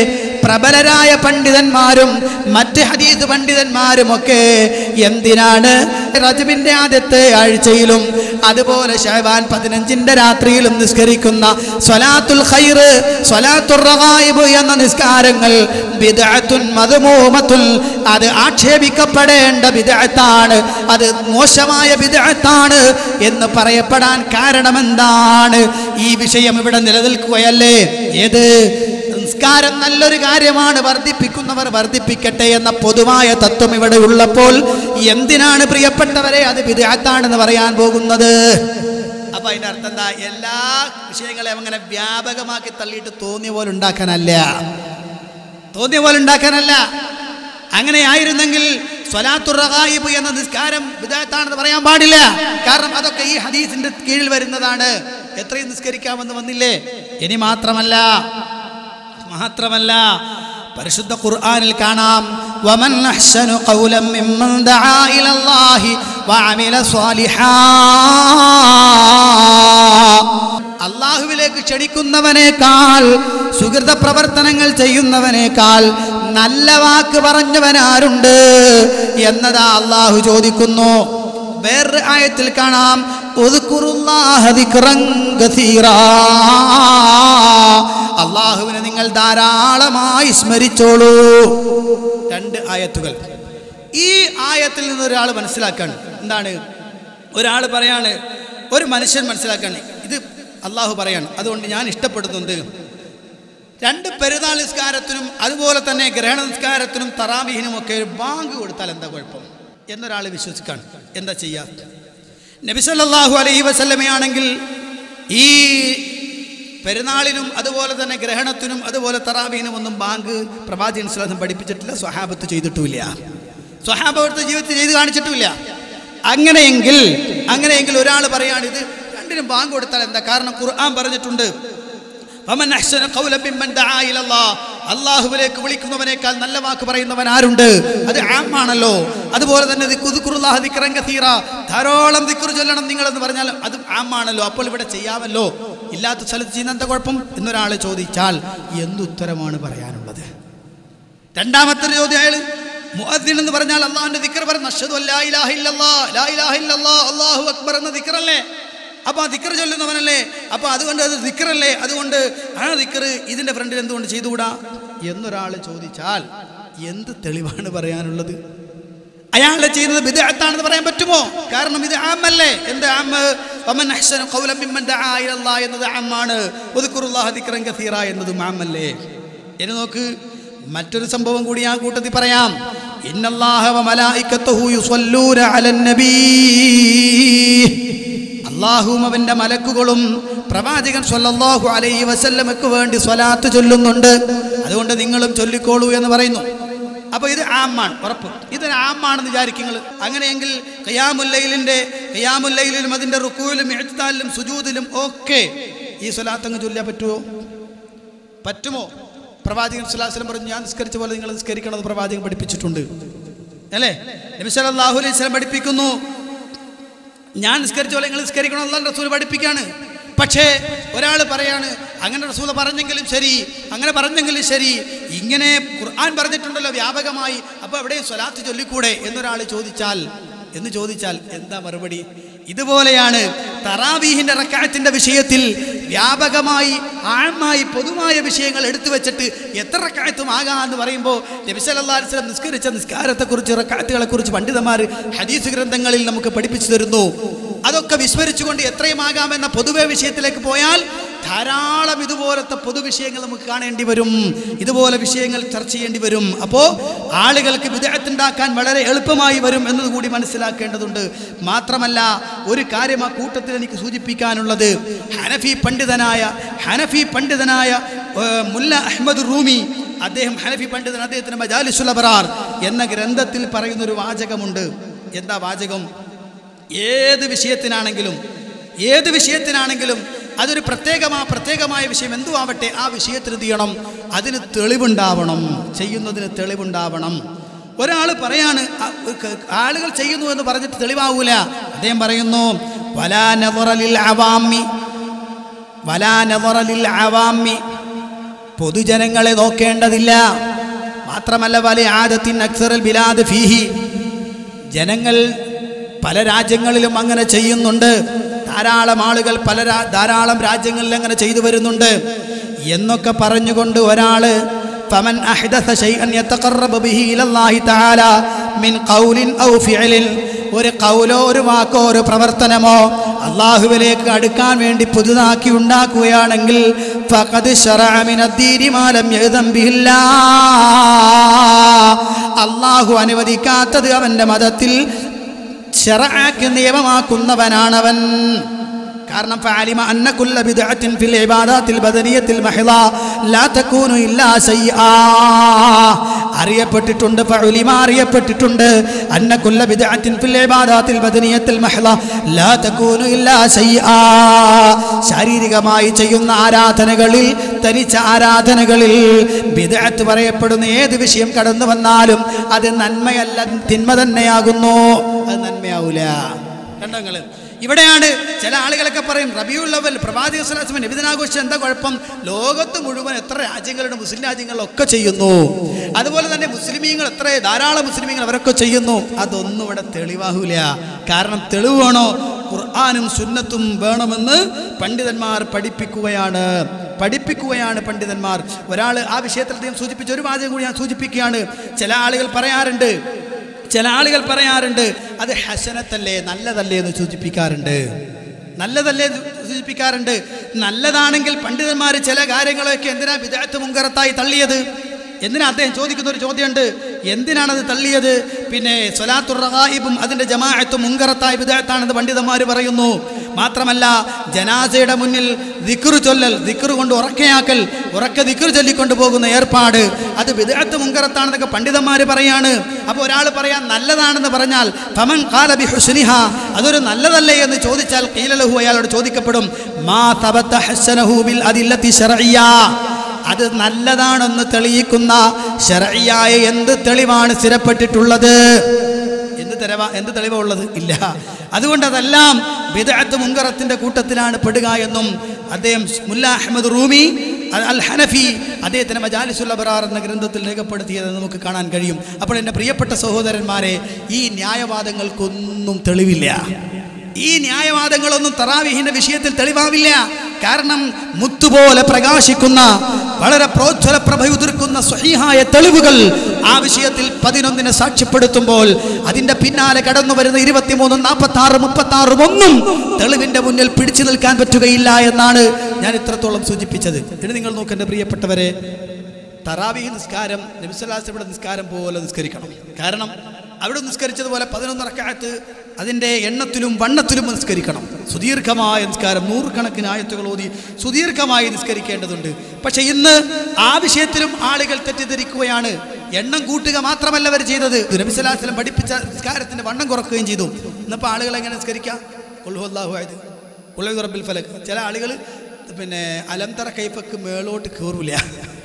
പ്രബലരായ പണ്ഡിതന്മാരും മറ്റ് ഹദീസ് പണ്ഡിതന്മാരും ഒക്കെ എന്തിനാണ് റജബിന്റെ ആദ്യത്തെ ആഴ്ചയിലും അതുപോലെ ഷഹബാൻ പതിനഞ്ചിന്റെ രാത്രിയിലും നിസ്കരിക്കുന്ന സ്വലാത്തുൽ ഖൈർ സ്വലാത്തുർ റഗായിബ് എന്ന നിസ്കാരങ്ങൾ ബിദ്അത്തുൻ മദ്മൂമത്തുൽ അത് ആക്ഷേപിക്കപ്പെടേണ്ട ബിദ്അത്താണ് അത് മോശമായ ബിദ്അത്താണ് എന്ന് പറയപ്പെടാൻ കാരണമെന്താണ് ഈ വിഷയം ഇവിടെ നിലനിൽക്കുകയല്ലേ ഏത് സംസ്കാരം നല്ലൊരു കാര്യമാണ് വർദ്ധിപ്പിക്കുന്നവർ വർദ്ധിപ്പിക്കട്ടെ എന്ന പൊതുവായ തത്വം ഇവിടെ ഉള്ളപ്പോൾ എന്തിനാണ് പ്രിയപ്പെട്ടവരെ അത് വിദഗ്ധാണെന്ന് പറയാൻ പോകുന്നത് അപ്പൊ അതിന്റെ അർത്ഥം എന്താ എല്ലാ വിഷയങ്ങളെയും അങ്ങനെ വ്യാപകമാക്കി തള്ളിയിട്ട് തോന്നിയ പോലെ ഉണ്ടാക്കാനല്ല തോന്നിയ പോലെ ഉണ്ടാക്കാനല്ല അങ്ങനെ ആയിരുന്നെങ്കിൽ സ്വലാത്തുർ റഗായിബ് എന്ന നിസ്കാരം വിദഗ്ധാണെന്ന് പറയാൻ പാടില്ല കാരണം അതൊക്കെ ഈ ഹദീസിന്റെ കീഴിൽ വരുന്നതാണ് എത്രയും നിസ്കരിക്കാമെന്ന് വന്നില്ലേ ഇനി മാത്രമല്ല മാത്രമല്ല പരിശുദ്ധ ഖുർആനിൽ കാണാം വമൻ അഹ്സനു ഖൗലൻ മിമ്മൻ ദആ ഇലല്ലാഹി വഅമില സ്വാലിഹാ അള്ളാഹുവിലേക്ക് ക്ഷണിക്കുന്നവനേക്കാൾ സുഹൃത പ്രവർത്തനങ്ങൾ ചെയ്യുന്നവനേക്കാൾ നല്ല വാക്ക് പറഞ്ഞവനാരുണ്ട് എന്നതാ അള്ളാഹു ചോദിക്കുന്നു വേറൊരു ആയത്തിൽ കാണാം ഉദ്കുറുല്ലാഹ ദിക്റൻ കസീറാ. അള്ളാഹുവിനെ നിങ്ങൾ ധാരാളമായി സ്മരിച്ചോളൂ രണ്ട് ആയത്തുകൾ ഈ ആയത്തിൽ നിന്ന് ഒരാൾ മനസ്സിലാക്കാണ് എന്താണ് ഒരാൾ പറയാണ് ഒരു മനുഷ്യൻ മനസ്സിലാക്കാണ് ഇത് അള്ളാഹു പറയാണ് അതുകൊണ്ട് ഞാൻ ഇഷ്ടപ്പെടുന്നുണ്ട് രണ്ട് പെരുന്നാൾ നിസ്കാരത്തിനും അതുപോലെ തന്നെ ഗ്രഹണ നിസ്കാരത്തിനും തറാവീഹിനും ഒക്കെ ഒരു ബാങ്ക് കൊടുത്താൽ എന്താ കുഴപ്പം എന്നൊരാൾ വിശ്വസിക്കാണ് എന്താ ചെയ്യാ നബിസല്ലാഹു അലൈഹി വസല്ലമയാണെങ്കിൽ ഈ പെരുന്നാളിനും അതുപോലെ തന്നെ ഗ്രഹണത്തിനും അതുപോലെ തറാവീനും ഒന്നും ബാങ്ക് പ്രവാചകൻ സ്വലാസം പഠിപ്പിച്ചിട്ടില്ല സ്വഹാബത്ത് ചെയ്തിട്ടുമില്ല സ്വഹാബത്ത് ജീവിതത്തിൽ ചെയ്ത് കാണിച്ചിട്ടുമില്ല അങ്ങനെയെങ്കിൽ അങ്ങനെയെങ്കിൽ ഒരാൾ പറയാണ് ഇത് രണ്ടിനും ബാങ്ക് കൊടുത്താൽ എന്താ കാരണം ഖുർആൻ പറഞ്ഞിട്ടുണ്ട് വമൻ അഹ്സന ഖൗലൻ മിമ്മൻ ദആ ഇലല്ലാഹ് അള്ളാഹുവിലേക്ക് വിളിക്കുന്നവനേക്കാൾ നല്ല വാക്ക് പറയുന്നവൻ ആരുണ്ട് അത് ആമാണല്ലോ അതുപോലെ തന്നെ ദിക്റുല്ലാഹ ദിക്റൻ കസീറ ധാരാളം ദിക്ർ ചൊല്ലണം നിങ്ങൾ എന്ന് പറഞ്ഞാൽ അത് ആമാണല്ലോ അപ്പോൾ ഇവിടെ ചെയ്യാമല്ലോ ഇല്ലാത്ത സ്ഥലത്ത് ചെയ്യുന്ന എന്താ കുഴപ്പം എന്നൊരാൾ ചോദിച്ചാൽ എന്തുത്തരമാണ് പറയാനുള്ളത് രണ്ടാമത്തെ ഒരു ചോദ്യം അയാൾ മുഅദ്ദിൻ എന്ന് പറഞ്ഞാൽ അള്ളാഹുവിന്റെ ദിക്ർ പറഞ്ഞ അഷ്ഹദു അല്ലാ ഇലാഹ ഇല്ലല്ലാഹ് ലാ ഇലാഹ ഇല്ലല്ലാഹ് അല്ലാഹു അക്ബർ എന്ന ദിക്റല്ലേ അപ്പൊ ആ ദിക്ർ ചൊല്ലുന്നവനല്ലേ അപ്പൊ അതുകൊണ്ട് അത് ദിക്റല്ലേ അതുകൊണ്ട് ആ ദിക്ർ ഇതിന്റെ ഫ്രണ്ടിൽ എന്തുകൊണ്ട് ചെയ്തുകൂടാ എന്നൊരാൾ ചോദിച്ചാൽ എന്ത് തെളിവാണ് പറയാനുള്ളത് അയാളെ ചെയ്യുന്നത് ബിദ്അത്താണെന്ന് പറയാൻ പറ്റുമോ കാരണം ഇത് ആമല്ലേ എന്ത് ആമ് വമൻ അഹ്സനു ഖൗലൻ മിമ്മൻ ദആ ഇലല്ലാഹ് എന്നത് ആമാണ് ഉദ്കുറുല്ലാഹ ദിക്റൻ കസീറ എന്നതും ആമല്ലേ ഇനി നോക്ക് മറ്റൊരു സംഭവം കൂടി ആ കൂട്ടത്തിൽ പറയാം ഇന്നല്ലാഹ വ മലായികത്തുഹു യുസല്ലൂന അലൻ നബീ അള്ളാഹുവും അവന്റെ മലക്കുകളും പ്രവാചകൻ സ്വല്ലല്ലാഹു അലൈഹി വസല്ലമക്ക് വേണ്ടി സ്വലാത്ത് ചൊല്ലുന്നുണ്ട് അതുകൊണ്ട് നിങ്ങളും ചൊല്ലിക്കോളൂ എന്ന് പറയുന്നു അപ്പൊ ഇത് ആമാണ് ഉറപ്പ് ഇതൊരു ആമാണെന്ന് വിചാരിക്കും നിങ്ങൾ അങ്ങനെയെങ്കിൽ ഖിയാമുല്ലയിലിന്റെ ഖിയാമുല്ലയിലും അതിന്റെ റുക്കൂയിലും എഴുത്താലിലും സുജൂദിലും ഒക്കെ ഈ സ്വലാത്ത് അങ്ങ് ചൊല്ലാൻ പറ്റുമോ പറ്റുമോ പ്രവാചകൻ സുലാസ്ലം പറഞ്ഞു ഞാൻ നിസ്കരിച്ച പോലെ നിങ്ങൾ നിസ്കരിക്കണമെന്ന് പ്രവാചകൻ പഠിപ്പിച്ചിട്ടുണ്ട് അല്ലേ നബി സല്ലല്ലാഹു അലൈഹി വസല്ലം പഠിപ്പിക്കുന്നു ഞാൻ നിസ്കരിച്ച പോലെ നിങ്ങൾ നിസ്കരിക്കണം അല്ലാഹ് റസൂൽ പഠിപ്പിക്കാണ് പക്ഷേ ഒരാൾ പറയാണ് അങ്ങനെ റസൂൽ പറഞ്ഞെങ്കിലും ശരി അങ്ങനെ പറഞ്ഞെങ്കിലും ശരി ഇങ്ങനെ ഖുർആൻ പറഞ്ഞിട്ടുണ്ടല്ലോ വ്യാപകമായി അപ്പോൾ എവിടെയും സ്വലാത്ത് ചൊല്ലിക്കൂടെ എന്നൊരാൾ ചോദിച്ചാൽ എന്ന് ചോദിച്ചാൽ എന്താ മറുപടി ഇതുപോലെയാണ് തറാവീഹിന്റെ റക്കായത്തിന്റെ വിഷയത്തിൽ വ്യാപകമായി ആഴമായി പൊതുവായ വിഷയങ്ങൾ എടുത്തു വെച്ചിട്ട് എത്ര റക്കായത്തും ആകാമെന്ന് പറയുമ്പോൾ നബിസലല്ലാസ്ലം നിസ്കരിച്ച നിസ്കാരത്തെക്കുറിച്ച് റക്കായത്തുകളെ കുറിച്ച് പണ്ഡിതന്മാർ ഹദീസ് ഗ്രന്ഥങ്ങളിൽ നമുക്ക് പഠിപ്പിച്ചു തരുന്നു അതൊക്കെ വിസ്മരിച്ചുകൊണ്ട് എത്രയും ആകാമെന്ന പൊതുവെ വിഷയത്തിലേക്ക് പോയാൽ ധാരാളം ഇതുപോലത്തെ പൊതുവിഷയങ്ങൾ നമുക്ക് കാണേണ്ടി വരും ഇതുപോലെ വിഷയങ്ങൾ ചർച്ച ചെയ്യേണ്ടി വരും അപ്പോൾ ആളുകൾക്ക് വിദേഹത്തുണ്ടാക്കാൻ വളരെ എളുപ്പമായി വരും എന്നതുകൂടി മനസ്സിലാക്കേണ്ടതുണ്ട് മാത്രമല്ല ഒരു കാര്യം ആ കൂട്ടത്തിൽ എനിക്ക് സൂചിപ്പിക്കാനുള്ളത് ഹനഫി പണ്ഡിതനായ ഹനഫി പണ്ഡിതനായ ഏർ, മുല്ല അഹമ്മദ് റൂമി അദ്ദേഹം ഹനഫി പണ്ഡിതൻ അദ്ദേഹത്തിന് മജാലിസുൽ അബറാർ എന്ന ഗ്രന്ഥത്തിൽ പറയുന്നൊരു വാചകമുണ്ട് എന്താ വാചകം ഏത് വിഷയത്തിനാണെങ്കിലും ഏത് വിഷയത്തിനാണെങ്കിലും അതൊരു പ്രത്യേകമാ പ്രത്യേകമായ വിഷയം എന്തു ആവട്ടെ ആ വിഷയത്തിന് എന്ത് ചെയ്യണം അതിന് തെളിവുണ്ടാവണം ചെയ്യുന്നതിന് തെളിവുണ്ടാവണം ഒരാൾ പറയാണ് ആ, ക- ആളുകൾ ചെയ്യുന്നു എന്ന് പറഞ്ഞിട്ട് തെളിവാവൂല അദ്ദേഹം പറയുന്നു വലാ നദറ ലിൽ അവാമി വലാ നദറ ലിൽ അവാമി പൊതുജനങ്ങളെ നോക്കേണ്ടതില്ല മാത്രമല്ല വലിയ ആദത്തിൻ അക്സറൽ ബിലാദ് ഫീഹി ജനങ്ങൾ പല രാജ്യങ്ങളിലും അങ്ങനെ ചെയ്യുന്നുണ്ട് ധാരാളം ആളുകൾ പല രാ- ധാരാളം രാജ്യങ്ങളിൽ അങ്ങനെ ചെയ്തു വരുന്നുണ്ട് എന്നൊക്കെ പറഞ്ഞുകൊണ്ട് ഒരാള് ഫമൻ അഹ്ദസ ശൈഅൻ യതഖറബ ബിഹി ഇലല്ലാഹി തആല മിൻ ഖൗലിൻ ഔ ഫിഅലിൻ ഒരു കൗലോ ഒരു വാക്കോ ഒരു പ്രവർത്തനമോ അള്ളാഹുവിലേക്ക് അടുക്കാൻ വേണ്ടി പുതുതാക്കി ഉണ്ടാക്കുകയാണെങ്കിൽ ഫഖദ് ശറഅ മിനദ്ദീനി മാ ലം യഅ്ദൻ ബിഹില്ലാഹ് അള്ളാഹു അനുവദിക്കാത്തത് അവന്റെ മതത്തിൽ ശറആക്കി നിയമമാക്കുന്നവനാണവൻ കാരണം ഫഅലിമ അന്ന കുല്ല ബിദ്അത്തിൻ ഫിൽ ഇബാദാത്തിൽ ബദനിയത്തിൽ മഹിള ലാ തകൂനു ഇല്ലാ ശൈആ അറിയപ്പെട്ടിട്ടുണ്ട് ഫഉലിമ അറിയപ്പെട്ടിട്ടുണ്ട് അന്ന കുല്ല ബിദ്അത്തിൻ ഫിൽ ഇബാദാത്തിൽ ബദനിയത്തിൽ മഹിള ലാ തകൂനു ഇല്ലാ ശൈആ ശാരീരികമായി ചെയ്യുന്ന ആരാധനകളിൽ തനിച്ച ആരാധനകളിൽ ബിദ്അത്ത് പറയപ്പെടുന്ന ഏത് വിഷയം കടന്നു വന്നാലും അത് നന്മയല്ല തിന്മ തന്നെയാകുന്നു അത് നന്മയാവൂല കണ്ടോ നിങ്ങള് ഇവിടെയാണ് ചില ആളുകളൊക്കെ പറയും റബിയുൽ ലവൽ പ്രവാചക സ്വലാസ്മൻ നബിദിനാഘോഷം എന്താ കുഴപ്പം ലോകത്ത് മുഴുവൻ എത്ര രാജ്യങ്ങളുണ്ട് മുസ്ലിം രാജ്യങ്ങളിലൊക്കെ ചെയ്യുന്നു അതുപോലെ തന്നെ മുസ്ലിമീങ്ങൾ എത്ര ധാരാളം മുസ്ലിമീങ്ങൾ അവരൊക്കെ ചെയ്യുന്നു അതൊന്നും ഇവിടെ തെളിവാകൂല കാരണം തെളിവ് വേണോ ഖുർആാനും സുന്നത്തും വേണമെന്ന് പണ്ഡിതന്മാർ പഠിപ്പിക്കുകയാണ് പഠിപ്പിക്കുകയാണ് പണ്ഡിതന്മാർ ഒരാൾ ആ വിഷയത്തിൽ അദ്ദേഹം സൂചിപ്പിച്ച ഒരു വാചകം കൂടി ഞാൻ സൂചിപ്പിക്കുകയാണ് ചില ആളുകൾ പറയാറുണ്ട് ചില ആളുകൾ പറയാറുണ്ട് അത് ഹസനത്തല്ലേ നല്ലതല്ലേ എന്ന് സൂചിപ്പിക്കാറുണ്ട് നല്ലതല്ലേ എന്ന് സൂചിപ്പിക്കാറുണ്ട് നല്ലതാണെങ്കിൽ പണ്ഡിതന്മാർ ചില കാര്യങ്ങളൊക്കെ എന്തിനാ വിദഗ്ധ മുങ്കറത്തായി തള്ളിയത് എന്തിനാ അദ്ദേഹം ചോദിക്കുന്ന ഒരു ചോദ്യമുണ്ട് എന്തിനാണത് തള്ളിയത് പിന്നെ സ്വലാത്തുർ റഗായിബും അതിൻ്റെ ജമാഅത്തും മുങ്കറത്തായ വിദഗ്ധാണെന്ന് പണ്ഡിതന്മാർ പറയുന്നു മാത്രമല്ല ജനാസയുടെ മുന്നിൽ ദിക്റ് ചൊല്ലൽ ദിക്റ് കൊണ്ട് ഉറക്കയാക്കൽ ഉറക്ക ദിക്റ് ചൊല്ലിക്കൊണ്ട് പോകുന്ന ഏർപ്പാട് അത് വിദഗ്ധ മുങ്കറത്താണെന്നൊക്കെ പണ്ഡിതന്മാർ പറയാണ് അപ്പോൾ ഒരാൾ പറയാൻ നല്ലതാണെന്ന് പറഞ്ഞാൽ ഫമൻ ഖാല ബി ഹുസ്നിഹ അതൊരു നല്ലതല്ലേ എന്ന് ചോദിച്ചാൽ ഖീലലഹു അയാളോട് ചോദിക്കപ്പെടും മാ തബത്ത ഹസ്സനഹു ബിൽ അദില്ലത്തി ശർഇയ്യ അത് നല്ലതാണെന്ന് തെളിയിക്കുന്ന ശരയ്യായ എന്ത് തെളിവാണ് സ്ഥിരപ്പെട്ടിട്ടുള്ളത് എന്ത് തെളിവാ എന്ത് തെളിവാ ഉള്ളത് ഇല്ല അതുകൊണ്ട് അതെല്ലാം ബിദഅത്ത് മുങ്കറത്തിന്റെ കൂട്ടത്തിലാണ് പെടുക എന്നും അദ്ദേഹം മുല്ല അഹമ്മദ് റൂമി അൽ- അൽ ഹനഫി അദ്ദേഹത്തിന് മജാലിസുൽ അബറാർ എന്ന ഗ്രന്ഥത്തിൽ രേഖപ്പെടുത്തിയത് നമുക്ക് കാണാൻ കഴിയും അപ്പോൾ എൻ്റെ പ്രിയപ്പെട്ട സഹോദരന്മാരെ ഈ ന്യായവാദങ്ങൾക്കൊന്നും തെളിവില്ല ഈ ന്യായവാദങ്ങളൊന്നും തറാവിഹിന്റെ വിഷയത്തിൽ തെളിവാവില്ല കാരണം മുത്തുപോലെ പ്രകാശിക്കുന്ന വളരെ പ്രോജ്വല പ്രഭയുതിർക്കുന്ന സ്വഹീഹായ തെളിവുകൾ ആ വിഷയത്തിൽ പതിനൊന്നിനെ സാക്ഷ്യപ്പെടുത്തുമ്പോൾ അതിന്റെ പിന്നാലെ കടന്നു വരുന്ന ഇരുപത്തിമൂന്നും നാൽപ്പത്തി ആറ് മുപ്പത്തി ആറും ഒന്നും തെളിവിന്റെ മുന്നിൽ പിടിച്ചു നിൽക്കാൻ പറ്റുകയില്ല എന്നാണ് ഞാൻ ഇത്രത്തോളം സൂചിപ്പിച്ചത് ഇനി നിങ്ങൾ നോക്കേണ്ട പ്രിയപ്പെട്ടവരെ തറാവീഹ് നിസ്കാരം നബിസ്വല്ലാസിയുടെ നിസ്കാരം പോലെ നിസ്കരിക്കണം കാരണം അവിടെ നിസ്കരിച്ചതുപോലെ പതിനൊന്ന് റക്കായത്ത് അതിൻ്റെ എണ്ണത്തിലും വണ്ണത്തിലും നിസ്കരിക്കണം സുദീർഘമായ നിസ്കാരം നൂറുകണക്കിന് ആയത്തുകൾ ഓതി സുദീർഘമായി നിസ്കരിക്കേണ്ടതുണ്ട് പക്ഷെ ഇന്ന് ആ വിഷയത്തിലും ആളുകൾ തെറ്റിദ്ധരിക്കുകയാണ് എണ്ണം കൂട്ടുക മാത്രമല്ല അവർ ചെയ്തത് നബിസ്വല്ലാസ്ലം പഠിപ്പിച്ച നിസ്കാരത്തിൻ്റെ വണ്ണം കുറക്കുകയും ചെയ്തു ഇന്നിപ്പോൾ ആളുകൾ എങ്ങനെ നിസ്കരിക്കാം ഉൾഹുല്ലാഹു ആയത് ഉള്ളു റബ്ബിൽ ഫലക്ക് ചില ആളുകൾ പിന്നെ അലംതറ കൈപ്പക്ക് മേളോട്ട് കയറൂല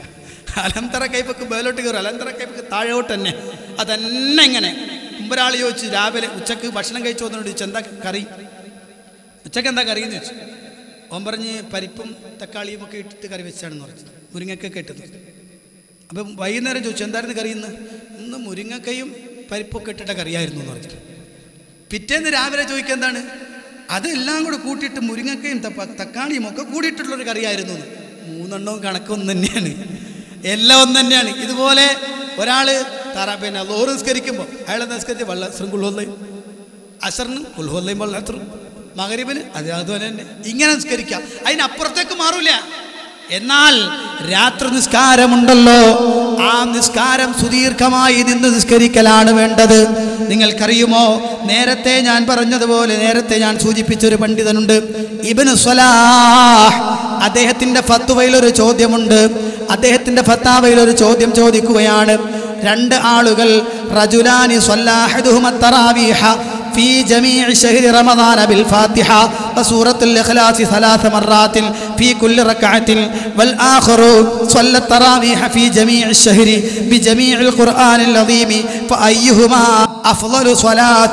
അലന്തറ കൈപ്പൊക്കെ മേലോട്ട് കയറും അലന്തറ കൈപ്പൊക്കെ താഴോട്ട് തന്നെ അതന്നെ ഇങ്ങനെ മുമ്പൊരാൾ ചോദിച്ചു രാവിലെ ഉച്ചക്ക് ഭക്ഷണം കഴിച്ചു വന്നോട് ചോദിച്ചു എന്താ കറി ഉച്ചക്ക് എന്താ കറി എന്ന് ചോദിച്ചു ഓൻ പറഞ്ഞ് പരിപ്പും തക്കാളിയും ഒക്കെ ഇട്ടിട്ട് കറി വെച്ചാണെന്ന് പറഞ്ഞു മുരിങ്ങക്കൊക്കെ ഇട്ടത് അപ്പം വൈകുന്നേരം ചോദിച്ചു എന്തായിരുന്നു കറി ഇന്ന് ഇന്ന് മുരിങ്ങക്കയും പരിപ്പൊക്കെ ഇട്ടിട്ട കറിയായിരുന്നു എന്ന് പറഞ്ഞു പിറ്റേന്ന് രാവിലെ ചോദിക്കുക എന്താണ് അതെല്ലാം കൂടെ കൂട്ടിയിട്ട് മുരിങ്ങക്കയും തപ്പ- തക്കാളിയും ഒക്കെ കൂടിയിട്ടുള്ളൊരു കറിയായിരുന്നു എന്ന്. മൂന്നെണ്ണവും കണക്കൊന്നും തന്നെയാണ് എല്ലാം ഒന്ന് തന്നെയാണ് ഇതുപോലെ ഒരാൾ തറ പിന്നെ ലോറ് നിസ്കരിക്കുമ്പോൾ അയാളെ നിസ്കരിച്ച് വള്ള ശൃംഖുള്ളയും അസറിന് ഉൽഹുല്ലയും വള്ളത്തും മകരിബിന് അത് അതുപോലെ തന്നെ ഇങ്ങനെ നിസ്കരിക്കാം അതിനപ്പുറത്തേക്ക് മാറൂല എന്നാൽ രാത്രി നിസ്കാരമുണ്ടല്ലോ ആ നിസ്കാരം സുദീർഘമായി നിന്ന് നിസ്കരിക്കലാണ് വേണ്ടത് നിങ്ങൾക്കറിയുമോ നേരത്തെ ഞാൻ പറഞ്ഞതുപോലെ നേരത്തെ ഞാൻ സൂചിപ്പിച്ച ഒരു പണ്ഡിതനുണ്ട് ഇബിന് സ്വലാഹ് അദ്ദേഹത്തിന്റെ ഫത്തുവയിൽ ഒരു ചോദ്യമുണ്ട് അദ്ദേഹത്തിന്റെ ഫത്താവയിൽ ഒരു ചോദ്യം ചോദിക്കുകയാണ് രണ്ട് ആളുകൾ റജുലാനി സ്വല്ലാഹദുഹുമ തറാവീഹ في جميع شهر رمضان بالفاتحة وسورة الإخلاص ثلاث مرات في كل ركعة والآخر صلى التراويح في جميع الشهر بجميع القرآن العظيم فأيهما أفضل صلاة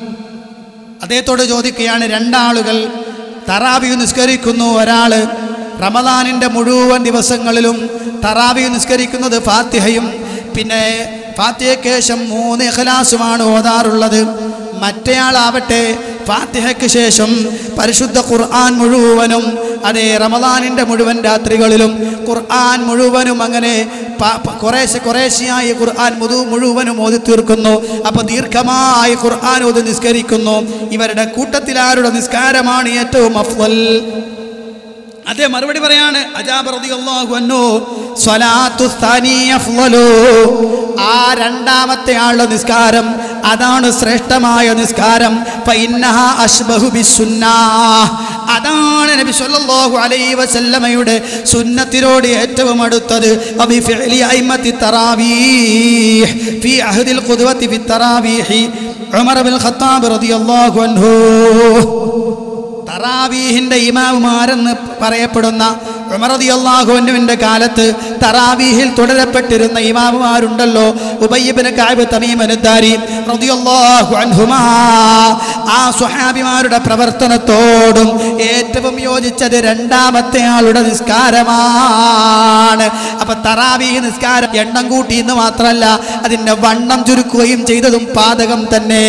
അദ്ദേഹത്തോട് ചോദിക്കുകയാണ് രണ്ടാളുകൾ തറാവി നിസ്കരിക്കുന്നു ഒരാള് റമദാനിൻ്റെ മുഴുവൻ ദിവസങ്ങളിലും തറാവി നിസ്കരിക്കുന്നത് ഫാത്തിഹയും പിന്നെ ഫാത്തിഹയ്ക്ക് ശേഷം മൂന്ന് ഇഖ്ലാസുമാണ് ഓതാറുള്ളത് മറ്റേയാളാവട്ടെ ഫാത്തിഹയ്ക്ക് ശേഷം പരിശുദ്ധ ഖുർആൻ മുഴുവനും അതേ റമദാനിൻ്റെ മുഴുവൻ രാത്രികളിലും ഖുർആൻ മുഴുവനും അങ്ങനെ പ- പ- കുറേശ്ശെ കുറേശ്ശെയായി ഖുർആൻ മുതു മുഴുവനും ഓതി തീർക്കുന്നു അപ്പോൾ ദീർഘമായി ഖുർആൻ ഓതി നിസ്കരിക്കുന്നു ഇവരുടെ കൂട്ടത്തിൽ ആരുടെ നിസ്കാരമാണ് ഏറ്റവും അഫ്വൽ അതെ മറുപടി പറയാണ് അജാബ് റളിയല്ലാഹു അൻഹു സ്വലാത്തു സ്ഥാനി അഫ്ളലു ആ രണ്ടാമത്തെ ആളുടെ നിസ്കാരം അതാണ് ശ്രേഷ്ഠമായ നിസ്കാരം ഫഇന്നഹ അശ്ബഹു ബിസ്സുന്നാ അതാണ് നബി സല്ലല്ലാഹു അലൈഹി വസല്ലമയുടെ സുന്നത്തിനോട് ഏറ്റവും അടുത്തത് അബി ഫിഅലി അയിമത്തി തറാവീഹ് ഫി അഹദിൽ ഖുദ്വത്തി ഫി തറാവീഹി ഉമർ ബിൻ ഖത്താബ് റളിയല്ലാഹു അൻഹു തറാവീഹിന്റെ ഇമാമുമാരെന്ന് പറയപ്പെടുന്ന ഉമറദിയല്ലാഹുവിൻ്റെ കാലത്ത് തറാവീഹിൽ തുടരപ്പെട്ടിരുന്ന ഇമാമുമാരുണ്ടല്ലോ ഉബയ്യബിന് കാബ് തമീമനുദ്ദാരി റളിയല്ലാഹു അൻഹുമാ ആ സ്വഹാബിമാരുടെ പ്രവർത്തനത്തോടും ഏറ്റവും യോജിച്ചത് രണ്ടാമത്തെ ആളുടെ നിസ്കാരമാണ് അപ്പൊ തറാവീഹ് നിസ്കാരം എണ്ണം കൂട്ടി എന്ന് മാത്രമല്ല അതിൻ്റെ വണ്ണം ചുരുക്കുകയും ചെയ്തതും പാതകം തന്നെ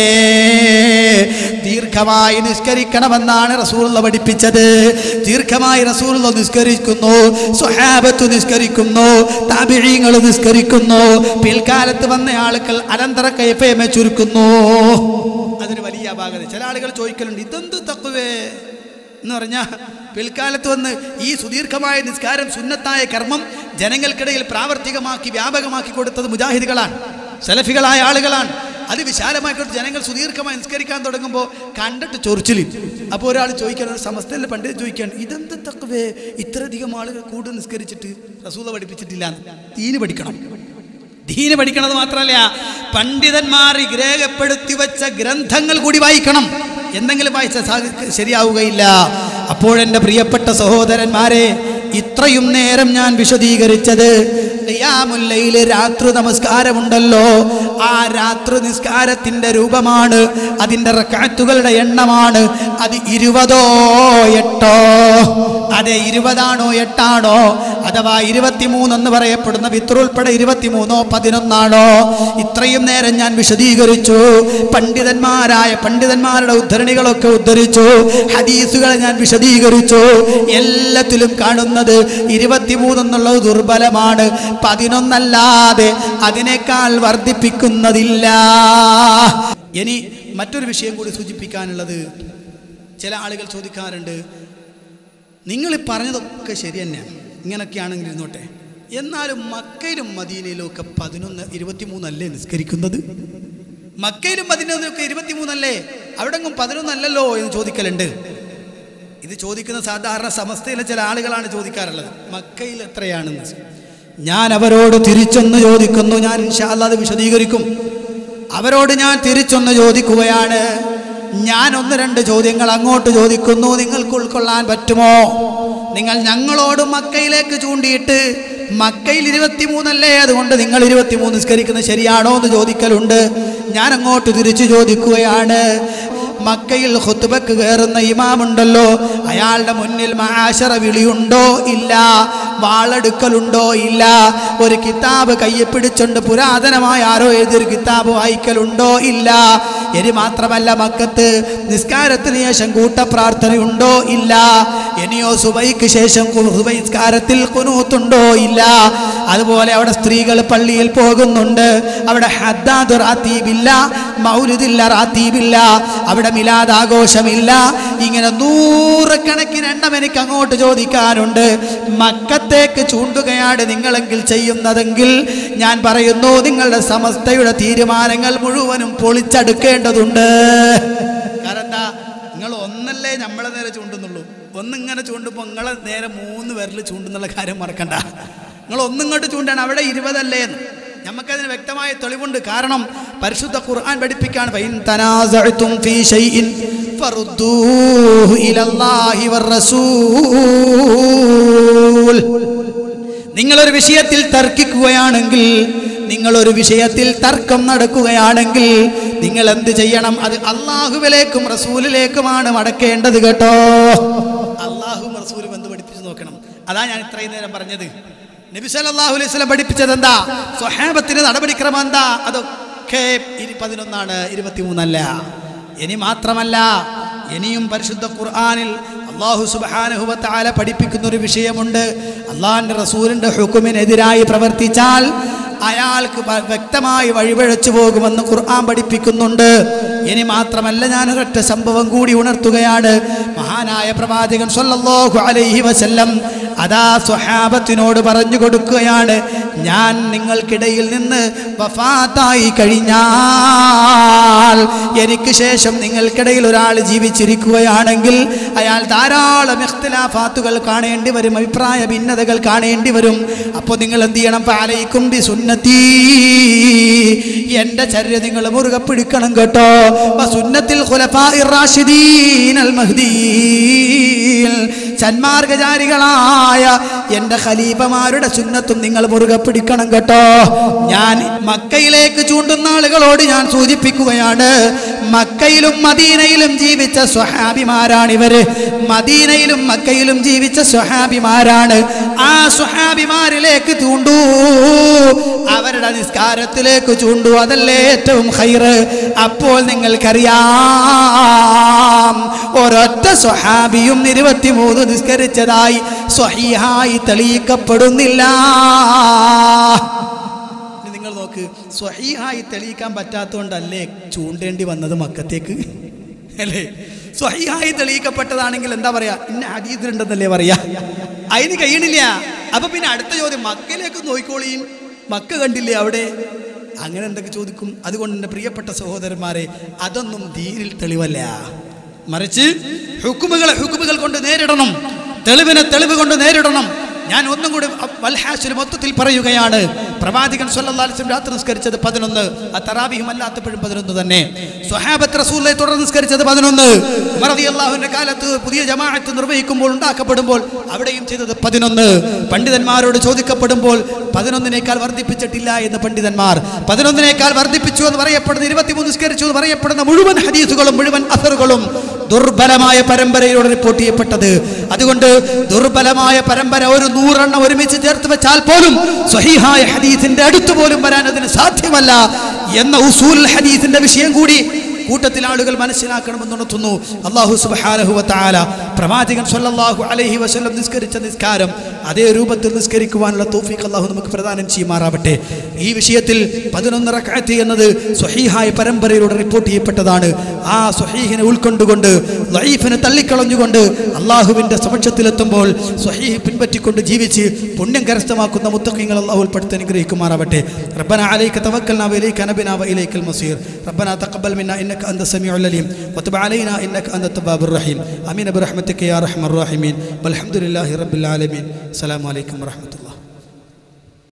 ദീർഘമായി നിസ്കരിക്കണമെന്നാണ് റസൂലുള്ള പഠിപ്പിച്ചത് ദീർഘമായി റസൂലുള്ള നിസ്കരിക്കുന്നു സ്വഹാബത്ത് നിസ്കരിക്കുന്നു താപിഴീങ്ങൾ നിസ്കരിക്കുന്നു പിൽക്കാലത്ത് വന്ന ആളുകൾ അനന്തര കൈഫയമെ ചുരുക്കുന്നു അതൊരു വലിയ അപാകത ചില ആളുകൾ ചോദിക്കലുണ്ട് ഇതെന്ത് തക്കുവേ എന്ന് പറഞ്ഞാൽ പിൽക്കാലത്ത് വന്ന് ഈ സുദീർഘമായ നിസ്കാരം സുന്നത്തായ കർമ്മം ജനങ്ങൾക്കിടയിൽ പ്രാവർത്തികമാക്കി വ്യാപകമാക്കി കൊടുത്തത് മുജാഹിദുകളാണ് സെലഫികളായ ആളുകളാണ് അത് വിശാലമായി കൊടുത്ത് ജനങ്ങൾ സുദീർഘമായി നിസ്കരിക്കാൻ തുടങ്ങുമ്പോൾ കണ്ടിട്ട് ചൊറിച്ചിലും അപ്പോൾ ഒരാൾ ചോദിക്കാൻ ഒരു സമസ്തയിലെ പണ്ഡിതൻ ചോദിക്കാൻ ഇതെന്ത് തക്കവേ ഇത്രയധികം ആളുകൾ കൂടുതൽ നിസ്കരിച്ചിട്ട് റസൂല പഠിപ്പിച്ചിട്ടില്ല തീന് പഠിക്കണം ദീന് പഠിക്കണത് മാത്രമല്ല പണ്ഡിതന്മാർ രേഖപ്പെടുത്തി വെച്ച ഗ്രന്ഥങ്ങൾ കൂടി വായിക്കണം എന്തെങ്കിലും വായിച്ച ശരിയാവുകയില്ല അപ്പോഴെൻ്റെ പ്രിയപ്പെട്ട സഹോദരന്മാരെ ഇത്രയും നേരം ഞാൻ വിശദീകരിച്ചത് ഖിയാമുല്ലയില് രാത്രി നമസ്കാരമുണ്ടല്ലോ ആ രാത്രി നിസ്കാരത്തിന്റെ രൂപമാണ് അതിൻ്റെ റക്കാറ്റുകളുടെ എണ്ണമാണ് അത് ഇരുപതോ എട്ടോ അതെ ഇരുപതാണോ എട്ടാണോ അഥവാ ഇരുപത്തിമൂന്നെന്ന് പറയപ്പെടുന്ന വിത്രുൾപ്പെടെ ഇരുപത്തിമൂന്നോ പതിനൊന്നാണോ ഇത്രയും നേരം ഞാൻ വിശദീകരിച്ചു പണ്ഡിതന്മാരായ പണ്ഡിതന്മാരുടെ ഉദ്ധരണികളൊക്കെ ഉദ്ധരിച്ചു ഹദീസുകളെ ഞാൻ വിശദീകരിച്ചു എല്ലാത്തിലും കാണുന്നത് ഇരുപത്തിമൂന്നെന്നുള്ളത് ദുർബലമാണ് പതിനൊന്നല്ലാതെ അതിനേക്കാൾ വർദ്ധിപ്പിക്കുന്നതില്ല ഇനി മറ്റൊരു വിഷയം കൂടി സൂചിപ്പിക്കാനുള്ളത് ചില ആളുകൾ ചോദിക്കാറുണ്ട് നിങ്ങൾ ഈ പറഞ്ഞതൊക്കെ ശരി തന്നെയാണ് ഇങ്ങനൊക്കെയാണെങ്കിൽ ഇരുന്നോട്ടെ എന്നാലും മക്കയിലും മദീനയിലും ഒക്കെ പതിനൊന്ന് ഇരുപത്തിമൂന്നല്ലേ നിസ്കരിക്കുന്നത് മക്കയിലും മദീനയിലും ഒക്കെ ഇരുപത്തിമൂന്നല്ലേ അവിടെങ്ങും പതിനൊന്നല്ലല്ലോ എന്ന് ചോദിക്കലുണ്ട് ഇത് ചോദിക്കുന്ന സാധാരണ സമസ്തയിലെ ചില ആളുകളാണ് ചോദിക്കാറുള്ളത് മക്കയിൽ എത്രയാണെന്ന് ഞാൻ അവരോട് തിരിച്ചൊന്ന് ചോദിക്കുന്നു ഞാൻ ഇൻഷാല്ല അത് വിശദീകരിക്കും അവരോട് ഞാൻ തിരിച്ചൊന്ന് ചോദിക്കുകയാണ് ഞാൻ ഒന്ന് രണ്ട് ചോദ്യങ്ങൾ അങ്ങോട്ട് ചോദിക്കുന്നു നിങ്ങൾക്ക് ഉൾക്കൊള്ളാൻ പറ്റുമോ നിങ്ങൾ ഞങ്ങളോട് മക്കയിലേക്ക് ചൂണ്ടിയിട്ട് മക്കയിൽ ഇരുപത്തിമൂന്നല്ലേ അതുകൊണ്ട് നിങ്ങൾ ഇരുപത്തിമൂന്ന് നിസ്കരിക്കുന്നത് ശരിയാണോ എന്ന് ചോദിക്കലുണ്ട് ഞാൻ അങ്ങോട്ട് തിരിച്ചു ചോദിക്കുകയാണ് മക്കയിൽ ഹുത്തുബക്ക് കയറുന്ന ഇമാമുണ്ടല്ലോ അയാളുടെ മുന്നിൽ മാശറ വിളിയുണ്ടോ ഇല്ല വാളെടുക്കലുണ്ടോ ഇല്ല ഒരു കിതാബ് കയ്യെ പിടിച്ചുകൊണ്ട് പുരാതനമായ ആരോ എഴുതിയൊരു കിതാബ് വായിക്കലുണ്ടോ ഇല്ല ഇനി മാത്രമല്ല മക്കത്ത് നിസ്കാരത്തിന് ശേഷം കൂട്ടപ്രാർത്ഥനയുണ്ടോ ഇല്ല ഇനിയോ സുബൈക്ക് ശേഷം കു- സുബൈ നിസ്കാരത്തിൽ കുനൂത്തുണ്ടോ ഇല്ല അതുപോലെ അവിടെ സ്ത്രീകൾ പള്ളിയിൽ പോകുന്നുണ്ട് അവിടെ ഹദ്ദാദ് റാത്തീബില്ല മൗലിദില്ല റാത്തീബില്ല അവിടെ മിലാദ് ആഘോഷമില്ല ഇങ്ങനെ നൂറുകണക്കിന് എണ്ണം എനിക്ക് അങ്ങോട്ട് ചോദിക്കാനുണ്ട് മക്കത്തേക്ക് ചൂണ്ടുകയാണ് നിങ്ങളെങ്കിൽ ചെയ്യുന്നതെങ്കിൽ ഞാൻ പറയുന്നു നിങ്ങളുടെ സമസ്തയുടെ തീരുമാനങ്ങൾ മുഴുവനും പൊളിച്ചടുക്കേണ്ടതുണ്ട് കാരണം എന്താ നിങ്ങൾ ഒന്നല്ലേ നമ്മളെ നേരെ ചൂണ്ടുന്നുള്ളൂ ഒന്നിങ്ങനെ ചൂണ്ടുമ്പോൾ നിങ്ങളെ നേരെ മൂന്ന് പേരിൽ ചൂണ്ടുന്നുള്ള കാര്യം മറക്കണ്ട നിങ്ങൾ ഒന്നിങ്ങോട്ട് ചൂണ്ടാണ് അവിടെ ഇരുപതല്ലേ എന്ന് നമുക്കതിന് വ്യക്തമായ തെളിവുണ്ട് കാരണം പരിശുദ്ധ ഖുർആൻ പഠിപ്പിക്കാണ് ഫൈൻ തനാസഅതും ഫീ ഷൈഇൻ ഫറുദ്ദൂഹു ഇലല്ലാഹി വറസൂൽ നിങ്ങളൊരു വിഷയത്തിൽ തർക്കിക്കുകയാണെങ്കിൽ നിങ്ങളൊരു വിഷയത്തിൽ തർക്കം നടക്കുകയാണെങ്കിൽ നിങ്ങൾ എന്ത് ചെയ്യണം അത് അള്ളാഹുവിലേക്കും റസൂലിലേക്കുമാണ് മടക്കേണ്ടത് കേട്ടോ അള്ളാഹും റസൂലും എന്ത് പഠിപ്പിച്ചു നോക്കണം അതാ ഞാൻ ഇത്രയും നേരം പറഞ്ഞത് നബി സല്ലല്ലാഹു അലൈഹി വസല്ലം പഠിപ്പിച്ചത് എന്താ സ്വഹാബത്തിന് നടപടിക്രമം എന്താ അതൊക്കെ ഇനി പതിനൊന്നാണ് ഇരുപത്തിമൂന്നല്ല ഇനി മാത്രമല്ല ഇനിയും പരിശുദ്ധ ഖുർആനിൽ അള്ളാഹു സുബ്ഹാനഹു വ തആല പഠിപ്പിക്കുന്ന ഒരു വിഷയമുണ്ട് അള്ളാഹിന്റെ റസൂലിന്റെ ഹുക്കുമിനെതിരായി പ്രവർത്തിച്ചാൽ അയാൾക്ക് വ- വ്യക്തമായി വഴിപഴച്ചു പോകുമെന്ന് ഖുർആൻ പഠിപ്പിക്കുന്നുണ്ട് ഇനി മാത്രമല്ല ഞാൻ ഒരൊറ്റ സംഭവം കൂടി ഉണർത്തുകയാണ് മഹാനായ പ്രവാചകൻ സല്ലല്ലാഹു അലൈഹി വസല്ലം അതാ സ്വഹാബത്തിനോട് പറഞ്ഞു കൊടുക്കുകയാണ് ഞാൻ നിങ്ങൾക്കിടയിൽ നിന്ന് വഫാത്തായി കഴിഞ്ഞാൽ എനിക്ക് ശേഷം നിങ്ങൾക്കിടയിൽ ഒരാൾ ജീവിച്ചിരിക്കുകയാണെങ്കിൽ അയാൾ ധാരാളം ഇഖ്തിലാഫാത്തുകൾ കാണേണ്ടി വരും അഭിപ്രായ ഭിന്നതകൾ കാണേണ്ടി വരും അപ്പോൾ നിങ്ങൾ എന്ത് ചെയ്യണം പാലയിക്കും ബി സുന്നത്തി എൻ്റെ ചര്യ നിങ്ങൾ മുറുകെ പിടിക്കണം കേട്ടോ വ സുന്നത്തിൽ ഖുലഫാഇർ റാഷിദീൻ അൽ മഹ്ദീൻ സന്മാർഗചാരികളായ എൻ്റെ ഖലീഫമാരുടെ സുന്നത്തും നിങ്ങൾ മുറുകെ പിടിക്കണം കേട്ടോ ഞാൻ മക്കയിലേക്ക് ചൂണ്ടുന്ന ആളുകളോട് ഞാൻ സൂചിപ്പിക്കുകയാണ് മക്കയിലും മദീനയിലും ജീവിച്ച സ്വഹാബിമാരാണ് ഇവര് മദീനയിലും മക്കയിലും ജീവിച്ച സ്വഹാബിമാരാണ് ആ സ്വഹാബിമാരിലേക്ക് ചൂണ്ടൂ അവരുടെ നിസ്കാരത്തിലേക്ക് ചൂണ്ടു അതല്ലേ ഏറ്റവും ഹൈറ് അപ്പോൾ നിങ്ങൾക്കറിയാം ഒരൊറ്റ സ്വഹാബിയും ഇരുപത്തിമൂന്ന് നിസ്കരിച്ചതായി സ്വഹീഹായി തെളിയിക്കപ്പെടുന്നില്ല ഇനി നിങ്ങൾ നോക്ക് സ്വഹീഹായി തെളിയിക്കാൻ പറ്റാത്തതുകൊണ്ടല്ലേ ചൂണ്ടേണ്ടി വന്നത് മക്കത്തേക്ക് അല്ലേ സ്വഹീഹായി തെളിയിക്കപ്പെട്ടതാണെങ്കിൽ എന്താ പറയാ ഇന്ന ഹദീദിലുണ്ടെന്നല്ലേ പറയാ അതിന് കഴിയണില്ല അപ്പൊ പിന്നെ അടുത്ത ചോദ്യം മക്കയിലേക്ക് നോക്കിക്കോളിയും മക്ക കണ്ടില്ലേ അവിടെ അങ്ങനെ എന്തൊക്കെ ചോദിക്കും അതുകൊണ്ട് എൻ്റെ പ്രിയപ്പെട്ട സഹോദരന്മാരെ അതൊന്നും ദീനിൽ തെളിവല്ല മറിച്ച് ഹുക്കുമുകളെ ഹുക്കുമുകൾ കൊണ്ട് നേരിടണം തെളിവിനെ തെളിവ് കൊണ്ട് നേരിടണം ഞാൻ ഒന്നും കൂടി വൽഹാസിൽ മൊത്തത്തിൽ പറയുകയാണ് പ്രവാചകൻ സല്ലല്ലാഹു അലൈഹി വസല്ലം രാത്രി നിസ്കരിച്ചത് പതിനൊന്ന് ആ തറാബിഹും അല്ലാത്തപ്പോഴും പതിനൊന്ന് തന്നെ സ്വഹാബത്ത് റസൂലിനെ തുടർന്ന് നിസ്കരിച്ചത് പതിനൊന്ന് ഉമർ റളിയല്ലാഹുവിന്റെ കാലത്ത് പുതിയ ജമാഅത്ത് നിർവഹിക്കുമ്പോൾ ഉണ്ടാക്കപ്പെടുമ്പോൾ അവിടെയും ചെയ്തത് പതിനൊന്ന് പണ്ഡിതന്മാരോട് ചോദിക്കപ്പെടുമ്പോൾ പതിനൊന്നിനേക്കാൾ വർദ്ധിപ്പിച്ചിട്ടില്ല എന്ന് പണ്ഡിതന്മാർ പതിനൊന്നിനേക്കാൾ വർദ്ധിപ്പിച്ചു എന്ന് പറയപ്പെടുന്ന ഇരുപത്തിമൂന്ന് നിസ്കരിച്ചു എന്ന് പറയപ്പെടുന്ന മുഴുവൻ ഹദീസുകളും മുഴുവൻ അസറുകളും ദുർബലമായ പരമ്പരയിലൂടെ റിപ്പോർട്ട് ചെയ്യപ്പെട്ടത് അതുകൊണ്ട് ദുർബലമായ പരമ്പര ഒരു നൂറെണ്ണം ഒരുമിച്ച് ചേർത്ത് വെച്ചാൽ പോലും സ്വഹീഹായ ഹദീസിന്റെ അടുത്ത് പോലും വരാൻ അതിന് സാധ്യമല്ല എന്ന ഉസൂൽ ഹദീസിന്റെ വിഷയം കൂടി കൂട്ടത്തിൽ ആളുകൾ മനസ്സിലാക്കണമെന്ന് ഉണർത്തുന്നു അള്ളാഹു സുബ്ഹാനഹു വ തആല പ്രവാചകൻ സല്ലല്ലാഹു അലൈഹി വസല്ലം നിസ്കരിച്ച നിസ്കാരം അതേ രൂപത്തിൽ നിസ്കരിക്കുവാനുള്ള തൗഫീഖ് അള്ളാഹു നമുക്ക് പ്രദാനം ചെയ്യുമാറാവട്ടെ ഈ വിഷയത്തിൽ പതിനൊന്ന് റക്അത്ത് എന്നത് സ്വഹീഹായ പരമ്പരയിലൂടെ റിപ്പോർട്ട് ചെയ്യപ്പെട്ടതാണ് ആ സ്വഹീഹിനെ ഉൾക്കൊണ്ടുകൊണ്ട് ലൈഫിനെ തള്ളിക്കളഞ്ഞുകൊണ്ട് അള്ളാഹുവിൻ്റെ സമക്ഷത്തിലെത്തുമ്പോൾ സ്വഹീഹ് പിൻപറ്റിക്കൊണ്ട് ജീവിച്ച് പുണ്യം കരസ്ഥമാക്കുന്ന മുത്തഖീങ്ങൾ അള്ളാഹു ഉൾപ്പെടുത്തി അനുഗ്രഹിക്കുമാറാവട്ടെ ربنا عليك توكلنا وإليك نبنا وإليك المصير ربنا تقبل منا إنك أنت السميع العليم وتب علينا إنك أنت التواب الرحيم آمين برحمتك يا أرحم الراحمين والحمد لله رب العالمين السلام عليكم ورحمة الله